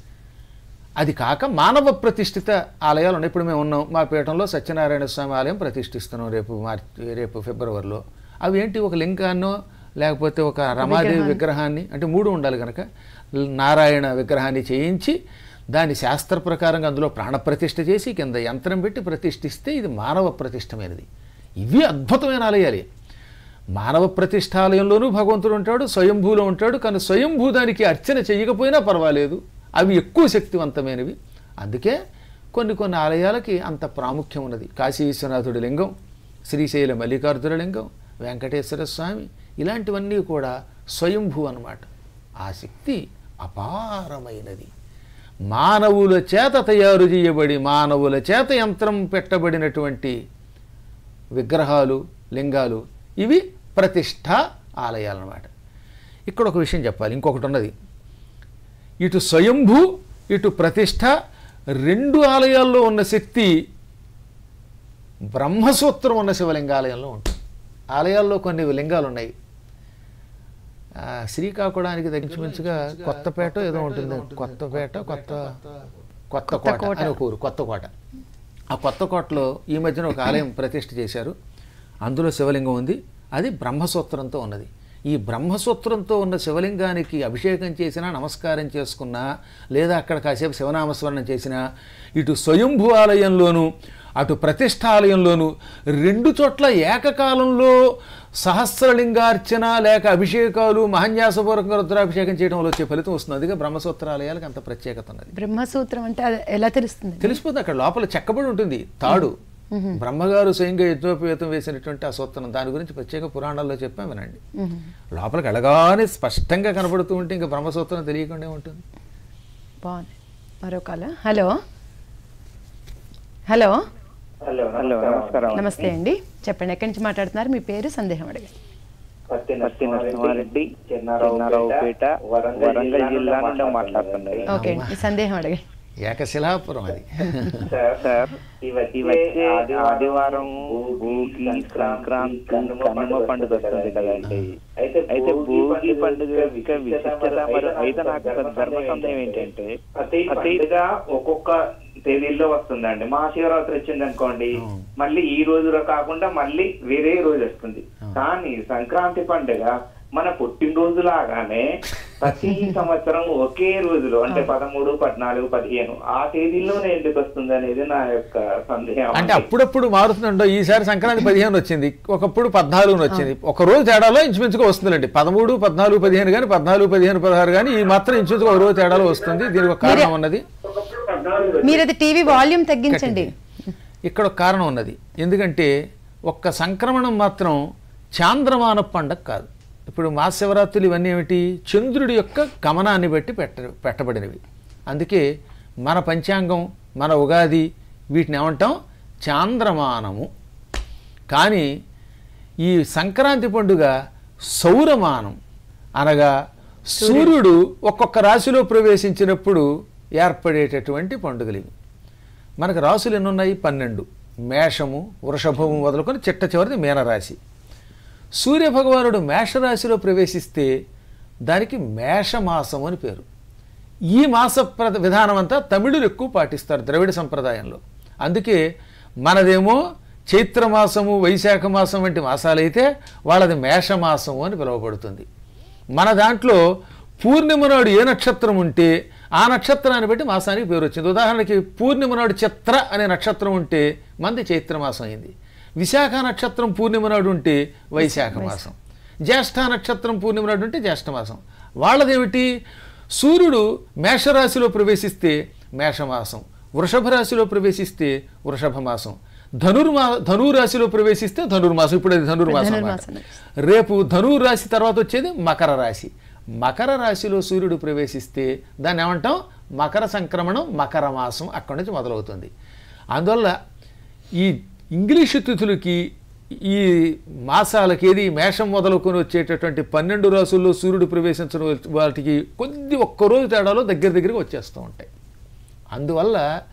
అది కాక మానవ ప్రతిష్ఠిత ఆలయాలు ఉన్నాయి ఇప్పుడు మేము ఉన్నాం మా పీఠంలో సత్యనారాయణ స్వామి ఆలయం ప్రతిష్ఠిస్తున్నాం రేపు మార్చి రేపు ఫిబ్రవరిలో అవి ఏంటి ఒక లింగాన్నో లేకపోతే ఒక రమాదేవి విగ్రహాన్ని అంటే మూడు ఉండాలి కనుక నారాయణ విగ్రహాన్ని చేయించి దాని శాస్త్ర ప్రకారంగా అందులో ప్రాణప్రతిష్ఠ చేసి కింద యంత్రం పెట్టి ప్రతిష్ఠిస్తే ఇది మానవ ప్రతిష్టమైనది ఇవి అద్భుతమైన ఆలయాలే మానవ ప్రతిష్టాలయంలోనూ భగవంతుడు ఉంటాడు స్వయంభూలో ఉంటాడు కానీ స్వయంభూదానికి అర్చన చేయకపోయినా పర్వాలేదు అవి ఎక్కువ శక్తివంతమైనవి అందుకే కొన్ని కొన్ని ఆలయాలకి అంత ప్రాముఖ్యం ఉన్నది కాశీ విశ్వనాథుడి లింగం శ్రీశైల మల్లికార్జున లింగం వెంకటేశ్వర స్వామి ఇలాంటివన్నీ కూడా స్వయంభూ అన్నమాట ఆ శక్తి అపారమైనది మానవుల చేత తయారు చేయబడి మానవుల చేత యంత్రం పెట్టబడినటువంటి విగ్రహాలు లింగాలు ఇవి ప్రతిష్ట ఆలయాలు అన్నమాట ఇక్కడ ఒక విషయం చెప్పాలి ఇంకొకటి ఉన్నది ఇటు స్వయంభూ ఇటు ప్రతిష్ట రెండు ఆలయాల్లో ఉన్న శక్తి బ్రహ్మసూత్రం ఉన్న శివలింగాలయంలో ఉంటుంది ఆలయాల్లో కొన్ని లింగాలు ఉన్నాయి ఆ, శ్రీకాకుళానికి దగ్గరమించుగా కొత్తపేట ఏదో ఉంటుంది కొత్తపేట కొత్త కొత్త కోట అని ఒక ఊరు కొత్త కోట ఆ కొత్త కోటలో ఈ మధ్యన ఒక ఆలయం ప్రతిష్ఠ చేశారు అందులో శివలింగం ఉంది అది బ్రహ్మసూత్రంతో ఉన్నది ఈ బ్రహ్మసూత్రంతో ఉన్న శివలింగానికి అభిషేకం చేసినా నమస్కారం చేసుకున్నా లేదా అక్కడ కాసేపు శివనామస్మరణం చేసినా ఇటు స్వయంభూ ఆలయంలోనూ అటు ప్రతిష్టాలయంలోనూ రెండు చోట్ల ఏకకాలంలో సహస్రలింగార్చన లేక అభిషేకాలు మహన్యాసపూర్వకంగా రుద్రాభిషేకం చేయడం వల్ల వచ్చే ఫలితం వస్తుంది అందుకే బ్రహ్మసూత్రాలయాలకు అంత ప్రత్యేకత ఉన్నది బ్రహ్మసూత్రం అంటే అది ఎలా తెలుస్తుంది తెలిసిపోతుంది అక్కడ లోపల చెక్కబడి ఉంటుంది తాడు బ్రహ్మగారు స్వయంగా యజ్ఞోపేతం వేసినటువంటి ఆ సూత్రం దాని గురించి ప్రత్యేక పురాణాల్లో చెప్పాం వినండి లోపలికి వెళ్ళగానే స్పష్టంగా కనబడుతూ ఉంటే ఇంకా బ్రహ్మసూత్రం తెలియకుండా ఉంటుంది బాగుంది మరో కాల హలో హలో హలో హలో నమస్కారం నమస్తే అండి చెప్పండి ఎక్కడి నుంచి మాట్లాడుతున్నారు మీ పేరు సందేహం అడగండి పత్తి నరసింహారెడ్డి చెన్నారావుపేట వరంగల్ జిల్లా నుండి మాట్లాడుతున్నాయి ఓకే అండి మీ సందేహం అడగండి ఏకశిలాపురం అది సార్ ఈ వచ్చే ఆదివారం భోగి సంక్రాంతి కనుమ పండుగ వస్తుంది కదండి అయితే భోగి పండుగ యొక్క విశిష్టత మరి అయితే నాకు ఒక ధర్మ సందేహం ఏంటంటే ప్రతిగా ఒక్కొక్క తేదీల్లో వస్తుందండి మహాశివరాత్రి వచ్చింది అనుకోండి మళ్ళీ ఈ రోజులో కాకుండా మళ్ళీ వేరే రోజు వస్తుంది కానీ సంక్రాంతి పండుగ మన పుట్టినరోజు లాగానే ప్రతి సంవత్సరం ఒకే రోజులో అంటే పదమూడు పద్నాలుగు పదిహేను ఆ తేదీల్లోనే ఎందుకు వస్తుంది అనేది నా యొక్క సందేహం అంటే అప్పుడప్పుడు మారుతుందండో ఈసారి సంక్రాంతి పదిహేను వచ్చింది ఒకప్పుడు పద్నాలుగున వచ్చింది ఒక రోజు తేడాలో ఇంచుమించుగా వస్తుందండి పదమూడు పద్నాలుగు పదిహేను కానీ పద్నాలుగు పదిహేను పదహారు కానీ ఈ మాత్రం ఇంచుమించుగా ఒక రోజు తేడాలో వస్తుంది దీనికి ఒక కారణం ఉన్నది మీరు అది టీవీ వాల్యూమ్ తగ్గించండి ఇక్కడ ఒక కారణం ఉన్నది ఎందుకంటే ఒక్క సంక్రమణం మాత్రం చాంద్రమాన పండగ కాదు ఇప్పుడు మహాశివరాత్రులు ఇవన్నీ ఏమిటి చంద్రుడి యొక్క గమనాన్ని బట్టి పెట్ట పెట్టబడినవి అందుకే మన పంచాంగం మన ఉగాది వీటిని ఏమంటాం చాంద్రమానము కానీ ఈ సంక్రాంతి పండుగ సౌరమానం అనగా సూర్యుడు ఒక్కొక్క రాశిలో ప్రవేశించినప్పుడు ఏర్పడేటటువంటి పండుగలు ఇవి మనకు రాసులు ఎన్ని ఉన్నాయి పన్నెండు మేషము వృషభము మొదలుకొని చిట్ట చివరిది మీనరాశి సూర్యభగవానుడు మేషరాశిలో ప్రవేశిస్తే దానికి మేషమాసం అని పేరు ఈ మాస ప్ర విధానం అంతా తమిళులు ఎక్కువ పాటిస్తారు ద్రవిడ సంప్రదాయంలో అందుకే మనదేమో చైత్రమాసము వైశాఖ మాసం వంటి మాసాలైతే వాళ్ళది మేషమాసము అని పిలువబడుతుంది మన దాంట్లో పూర్ణిమ నాడు ఏ నక్షత్రం ఉంటే ఆ నక్షత్రాన్ని బట్టి మాసానికి పేరు వచ్చింది ఉదాహరణకి పూర్ణిమ నాడు చిత్ర అనే నక్షత్రం ఉంటే మంది చైత్రమాసం అయింది విశాఖ నక్షత్రం పూర్ణిమ నాడు ఉంటే వైశాఖ మాసం జ్యేష్ఠ నక్షత్రం పూర్ణిమ నాడు ఉంటే జ్యేష్ఠ మాసం వాళ్ళదేమిటి సూర్యుడు మేషరాశిలో ప్రవేశిస్తే మేషమాసం వృషభ రాశిలో ప్రవేశిస్తే వృషభ మాసం ధనుర్మా ధనురాశిలో ప్రవేశిస్తే ధనుర్మాసం ఇప్పుడు అది ధనుర్మాసం అన్నమాట. ధనుర్మాసం. రేపు ధనుర్ రాశి తర్వాత వచ్చేది మకర రాశి మకర రాశిలో సూర్యుడు ప్రవేశిస్తే దాన్ని ఏమంటాం మకర సంక్రమణం మకర మాసం అక్కడి నుంచి మొదలవుతుంది అందువల్ల ఈ ఇంగ్లీషు తిథులకి ఈ మాసాలకి ఏది మేషం మొదలుకొని వచ్చేటటువంటి పన్నెండు రాసుల్లో సూర్యుడు ప్రవేశించడం వాటికి కొద్ది ఒక్కరోజు తేడాలో దగ్గర దగ్గరికి వచ్చేస్తూ ఉంటాయి అందువల్ల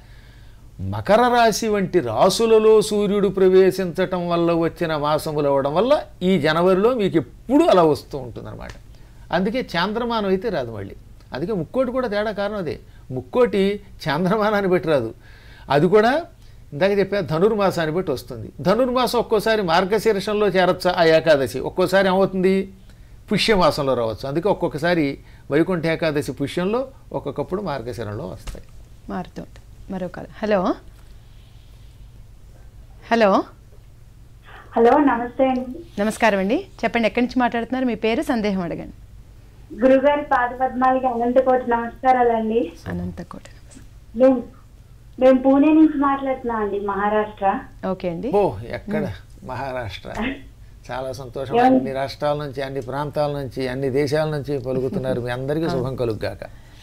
మకర రాశి వంటి రాసులలో సూర్యుడు ప్రవేశించటం వల్ల వచ్చిన మాసములు అవ్వడం వల్ల ఈ జనవరిలో మీకు ఎప్పుడూ అలా వస్తూ ఉంటుందన్నమాట అందుకే చాంద్రమానం అయితే రాదు మళ్ళీ అందుకే ముక్కోటి కూడా తేడా కారణం అదే ముక్కోటి చాంద్రమానాన్ని బట్టి రాదు అది కూడా ఇందాక చెప్పా ధనుర్మాసాన్ని బట్టి వస్తుంది ధనుర్మాసం ఒక్కోసారి మార్గశీర్షంలో చేరొచ్చు ఆ ఏకాదశి ఒక్కోసారి ఏమవుతుంది పుష్యమాసంలో రావచ్చు అందుకే ఒక్కొక్కసారి వైకుంఠ ఏకాదశి పుష్యంలో ఒక్కొక్కప్పుడు మార్గశిరంలో వస్తాయి మారుతూ ఉంటుంది మరో కాల్ హలో హలో హలో నమస్తే అండి నమస్కారం అండి చెప్పండి ఎక్కడి నుంచి మాట్లాడుతున్నారు మీ పేరు సందేహం అడగండి గురుగారి పాద పద్మాలకి అనంతకోటి నమస్కారాలండి అనంతకోట మేము మేము పూణే నుంచి మాట్లాడుతున్నాం అండి మహారాష్ట్ర ఓకే అండి ఓ ఎక్కడ మహారాష్ట్ర చాలా సంతోషం ఏం- అన్ని రాష్ట్రాల నుంచి అన్ని ప్రాంతాల నుంచి అన్ని దేశాల నుంచి పలుకుతున్నారు మీ అందరికీ శుభం కలుగ్గాక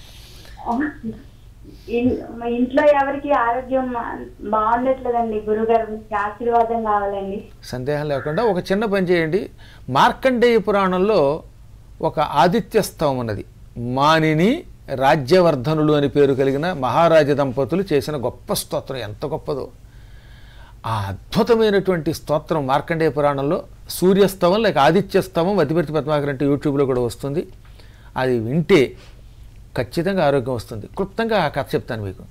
ఇన్- మా ఇంట్లో ఎవరికి ఆరోగ్యం బాగుండట్లేదండి గురుగారు మీకు ఆశీర్వాదం కావాలండి సందేహం లేకుండా ఒక చిన్న పని చేయండి మార్కండేయ పురాణంలో ఒక ఆదిత్య స్తవం ఉన్నది మానిని రాజ్యవర్ధనులు అని పేరు కలిగిన మహారాజ దంపతులు చేసిన గొప్ప స్తోత్రం ఎంత గొప్పదో ఆ అద్భుతమైనటువంటి స్తోత్రం మార్కండేయ పురాణంలో సూర్యస్తవం లేక ఆదిత్యస్తవం అతిపతి పద్మాకర్ అంటే యూట్యూబ్లో కూడా వస్తుంది అది వింటే ఖచ్చితంగా ఆరోగ్యం వస్తుంది క్లుప్తంగా ఆ కథ చెప్తాను మీకు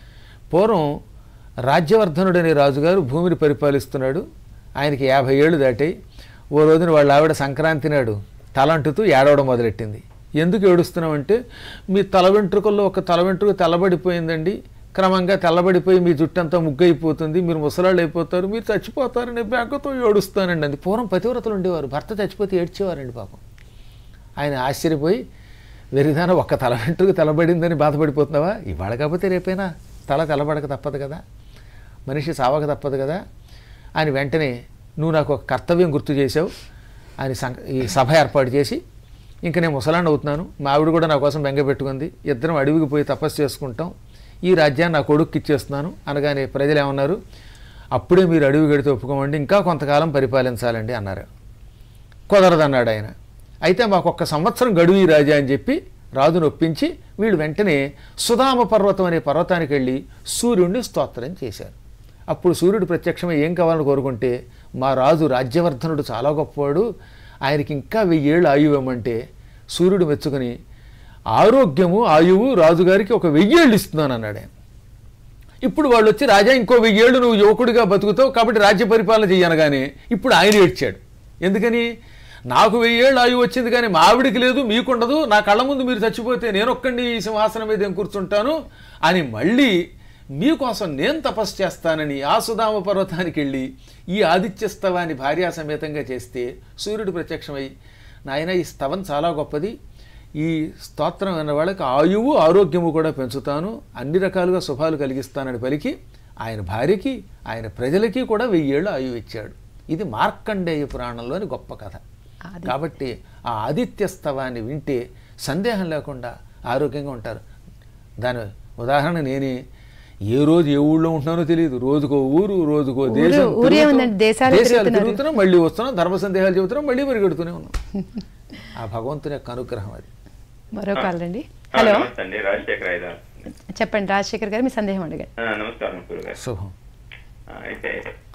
పూర్వం రాజ్యవర్ధనుడు అనే రాజుగారు భూమిని పరిపాలిస్తున్నాడు ఆయనకి యాభై ఏళ్ళు దాటాయి ఓ రోజున వాళ్ళ ఆవిడ సంక్రాంతి నాడు తలంటుతూ ఏడవడం మొదలెట్టింది ఎందుకు ఏడుస్తున్నామంటే మీ తల వెంట్రుకల్లో ఒక తల వెంట్రుక తెల్లబడిపోయిందండి క్రమంగా తెల్లబడిపోయి మీ జుట్టంతా ముగ్గైపోతుంది మీరు ముసలాళ్ళు అయిపోతారు మీరు చచ్చిపోతారని బెంగతో ఏడుస్తానండి అంది పూర్వం పతివ్రతలు ఉండేవారు భర్త చచ్చిపోతే ఏడ్చేవారండి పాపం ఆయన ఆశ్చర్యపోయి వెరిదాన ఒక్క తల వెంట్రుకు తెల్లబడిందని బాధపడిపోతున్నావా ఇవాళ కాకపోతే రేపైనా తల తెల్లబడక తప్పదు కదా మనిషి సావక తప్పదు కదా ఆయన వెంటనే నువ్వు నాకు ఒక కర్తవ్యం గుర్తు చేసావు ఆయన సం ఈ సభ ఏర్పాటు చేసి ఇంక నేను ముసలాండ్ అవుతున్నాను మా ఆవిడ కూడా నా కోసం బెంగ పెట్టుకుంది ఇద్దరం అడవికి పోయి తపస్సు చేసుకుంటాం ఈ రాజ్యాన్ని నా కొడుక్కి ఇచ్చేస్తున్నాను అనగానే ప్రజలు ఏమన్నారు అప్పుడే మీరు అడవి గడితే ఒప్పుకోమండి ఇంకా కొంతకాలం పరిపాలించాలండి అన్నారు కుదరదన్నాడు ఆయన అయితే మాకు ఒక్క సంవత్సరం గడువు రాజా అని చెప్పి రాజును ఒప్పించి వీళ్ళు వెంటనే సుధామ పర్వతం అనే పర్వతానికి వెళ్ళి సూర్యుడిని స్తోత్రం చేశారు అప్పుడు సూర్యుడు ప్రత్యక్షమై ఏం కావాలని కోరుకుంటే మా రాజు రాజ్యవర్ధనుడు చాలా గొప్పవాడు ఆయనకి ఇంకా వెయ్యేళ్ళు ఆయువు ఇవ్వమంటే సూర్యుడు మెచ్చుకొని ఆరోగ్యము ఆయువు రాజుగారికి ఒక వెయ్యేళ్ళు ఇస్తున్నాను అన్నాడు ఆయన ఇప్పుడు వాళ్ళు వచ్చి రాజా ఇంకో వెయ్యేళ్ళు నువ్వు యువకుడిగా బతుకుతావు కాబట్టి రాజ్య పరిపాలన చెయ్యనగానే ఇప్పుడు ఆయన ఏడ్చాడు ఎందుకని నాకు వెయ్యేళ్ళు ఆయువు వచ్చింది కానీ మా ఆవిడికి లేదు మీకుండదు నా కళ్ళ ముందు మీరు చచ్చిపోతే నేను ఒక్కండి ఈ సింహాసనం మీద ఏం కూర్చుంటాను అని మళ్ళీ మీకోసం నేను తపస్సు చేస్తానని ఆ సుధామ పర్వతానికి వెళ్ళి ఈ ఆదిత్యస్తవాన్ని భార్యా సమేతంగా చేస్తే సూర్యుడు ప్రత్యక్షమై నాయన ఈ స్తవం చాలా గొప్పది ఈ స్తోత్రం అన్న వాళ్ళకి ఆయువు ఆరోగ్యము కూడా పెంచుతాను అన్ని రకాలుగా శుభాలు కలిగిస్తానని పలికి ఆయన భార్యకి ఆయన ప్రజలకి కూడా వెయ్యేళ్ళు ఆయువు ఇచ్చాడు ఇది మార్కండేయ పురాణంలోని గొప్ప కథ కాబట్టి ఆ ఆదిత్యస్తవాన్ని వింటే సందేహం లేకుండా ఆరోగ్యంగా ఉంటారు దాని ఉదాహరణ నేనే ఏ రోజు ఏ ఊళ్ళో ఉంటున్నానో తెలియదు రోజుకో ఊరు రోజుకో ఊరు- దేశం ఊరే తిరుగుతున్నాం. ఉందండి, దేశాలు దేశాలు తిరుగుతున్నారు. తిరుగుతున్నాం మళ్ళీ వస్తున్నాం ధర్మ సందేహాలు చెబుతున్నాం మళ్ళీ పరిగెడుతూనే ఉన్నాం ఆ భగవంతుని యొక్క అనుగ్రహం అది మరో కాల్ అండి హలో నమస్తే అండి రాజశేఖర్ ఐదార్ చెప్పండి రాజశేఖర్ గారు మీ సందేహం అడగండి ఆ, నమస్కారం గురుగారు శుభం ఆ, అయితే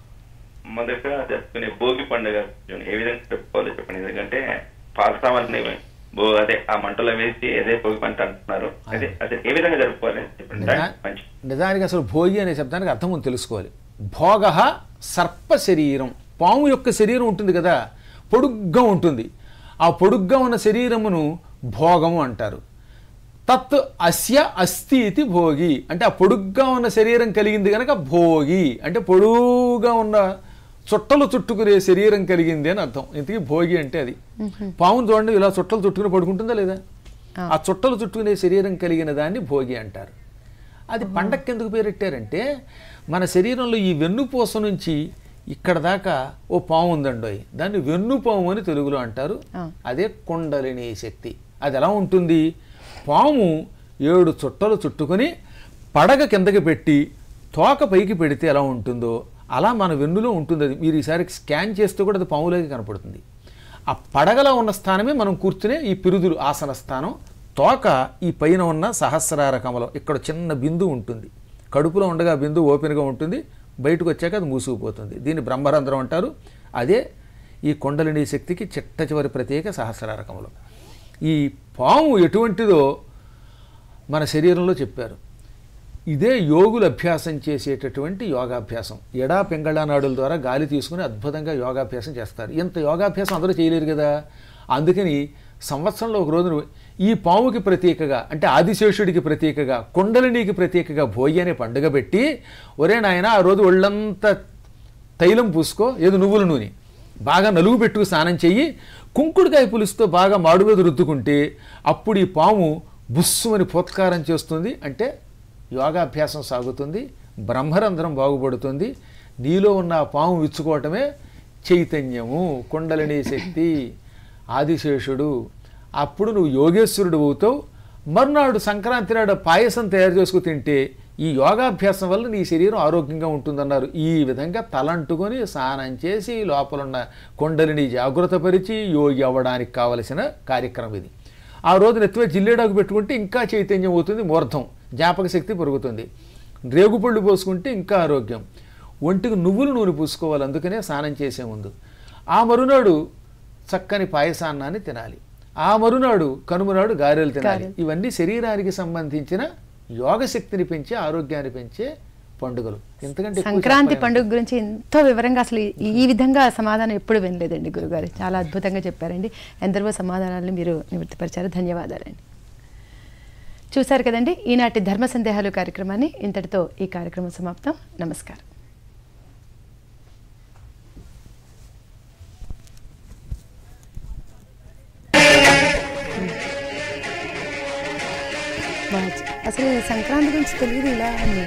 మొదటగా జరుపుకునే భోగి పండుగ కొంచెం ఏ విధంగా చెప్పుకోవాలో చెప్పండి ఎందుకంటే పాలసామాన్ని భో అదే ఆ మంటలో వేసి అదే భోగి పంట అంటున్నారు అదే అదే ఏ విధంగా జరుపుకోవాలి చెప్పండి నిజా- మంచి నిజానికి అసలు భోగి అనే శబ్దానికి అర్థం ఉంది తెలుసుకోవాలి భోగ సర్ప శరీరం పాము యొక్క శరీరం ఉంటుంది కదా పొడుగ్గా ఉంటుంది ఆ పొడుగ్గా ఉన్న శరీరమును భోగము అంటారు తత్ అస్య అస్థి ఇది భోగి అంటే ఆ పొడుగ్గా ఉన్న శరీరం కలిగింది కనుక భోగి అంటే పొడుగుగా ఉన్న చుట్టలు చుట్టుకునే శరీరం కలిగింది అని అర్థం ఇంతకీ భోగి అంటే అది పామును చూడండి ఇలా చుట్టలు చుట్టుకుని పడుకుంటుందా లేదా ఆ చుట్టలు చుట్టుకునే శరీరం కలిగిన దాన్ని భోగి అంటారు అది పండక్కి ఎందుకు పేరెట్టారంటే మన శరీరంలో ఈ వెన్నుపూస నుంచి ఇక్కడ దాకా ఓ పాము ఉందండోయ్ దాన్ని వెన్నుపాము అని తెలుగులో అంటారు అదే కుండలిని శక్తి అది ఎలా ఉంటుంది పాము ఏడు చుట్టలు చుట్టుకొని పడగ కిందకి పెట్టి తోక పైకి పెడితే ఎలా ఉంటుందో అలా మన వెన్నులో ఉంటుంది అది మీరు ఈసారి స్కాన్ చేస్తే కూడా అది పాములాగే కనపడుతుంది ఆ పడగలో ఉన్న స్థానమే మనం కూర్చునే ఈ పిరుదులు ఆసన స్థానం తోక ఈ పైన ఉన్న సహస్రార కమలం ఇక్కడ చిన్న బిందు ఉంటుంది కడుపులో ఉండగా బిందు ఓపెన్గా ఉంటుంది బయటకు వచ్చాక అది మూసుకుపోతుంది దీన్ని బ్రహ్మరంధ్రం అంటారు అదే ఈ కొండలిని శక్తికి చిట్ట చివరి ప్రత్యేక సహస్రార కమలం ఈ పాము ఎటువంటిదో మన శరీరంలో చెప్పారు ఇదే యోగులు అభ్యాసం చేసేటటువంటి యోగాభ్యాసం ఎడా పింగళ నాడుల ద్వారా గాలి తీసుకుని అద్భుతంగా యోగాభ్యాసం చేస్తారు ఇంత యోగాభ్యాసం అందరూ చేయలేరు కదా అందుకని సంవత్సరంలో ఒక రోజున ఈ పాముకి ప్రతీకగా అంటే ఆదిశేషుడికి ప్రతీకగా కుండలినికి ప్రతీకగా భోగి అనే పండుగ పెట్టి ఒరే నాయన ఆ రోజు ఒళ్ళంతా తైలం పూసుకో ఏదో నువ్వుల నూనె బాగా నలుగు పెట్టుకు స్నానం చెయ్యి కుంకుడుకాయ పులుసుతో బాగా మాడు మీద రుద్దుకుంటే అప్పుడు ఈ పాము బుస్సుమని పోత్కారం చేస్తుంది అంటే యోగాభ్యాసం సాగుతుంది బ్రహ్మరంధ్రం బాగుపడుతుంది నీలో ఉన్న ఆ పాము విచ్చుకోవటమే చైతన్యము కుండలిని శక్తి ఆదిశేషుడు అప్పుడు నువ్వు యోగేశ్వరుడు అవుతావు మరునాడు సంక్రాంతి నాడు పాయసం తయారు చేసుకు తింటే ఈ యోగాభ్యాసం వల్ల నీ శరీరం ఆరోగ్యంగా ఉంటుందన్నారు ఈ విధంగా తలంటుకొని స్నానం చేసి లోపలున్న కొండలిని జాగృతపరిచి యోగి అవ్వడానికి కావలసిన కార్యక్రమం ఇది ఆ రోజు నెత్తిమే జిల్లేడాకు పెట్టుకుంటే ఇంకా చైతన్యం అవుతుంది మూర్ధం జ్ఞాపక శక్తి పెరుగుతుంది రేగుపళ్ళు పోసుకుంటే ఇంకా ఆరోగ్యం ఒంటికి నువ్వులు నూనె పూసుకోవాలి అందుకనే స్నానం చేసే ముందు ఆ మరునాడు చక్కని పాయసాన్నాన్ని తినాలి ఆ మరునాడు కనుమనాడు గారెలు తినాలి గారెలు. ఇవన్నీ శరీరానికి సంబంధించిన యోగ శక్తిని పెంచే ఆరోగ్యాన్ని పెంచే పండుగలు ఎంతకంటే ఎక్కువ సంక్రాంతి చెప్పలేను. పండుగ గురించి ఎంతో వివరంగా అసలు ఈ- ఈ విధంగా సమాధానం ఎప్పుడు వినలేదండి గురుగారు చాలా అద్భుతంగా చెప్పారండి ఎందరో సమాధానాలను మీరు నివృత్తిపరిచారు ధన్యవాదాలండి చూశారు కదండి ఈనాటి ధర్మ సందేహాలు కార్యక్రమాన్ని ఇంతటితో ఈ కార్యక్రమం సమాప్తం నమస్కారం వాచ్. అసలు ఈ సంక్రాంతి గురించి తెలియదు ఇలా అని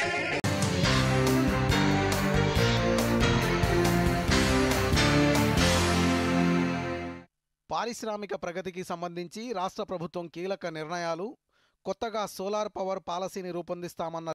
పారిశ్రామిక ప్రగతికి సంబంధించి రాష్ట్ర ప్రభుత్వం కీలక నిర్ణయాలు కొత్తగా సోలార్ పవర్ పాలసీని రూపొందిస్తామన్న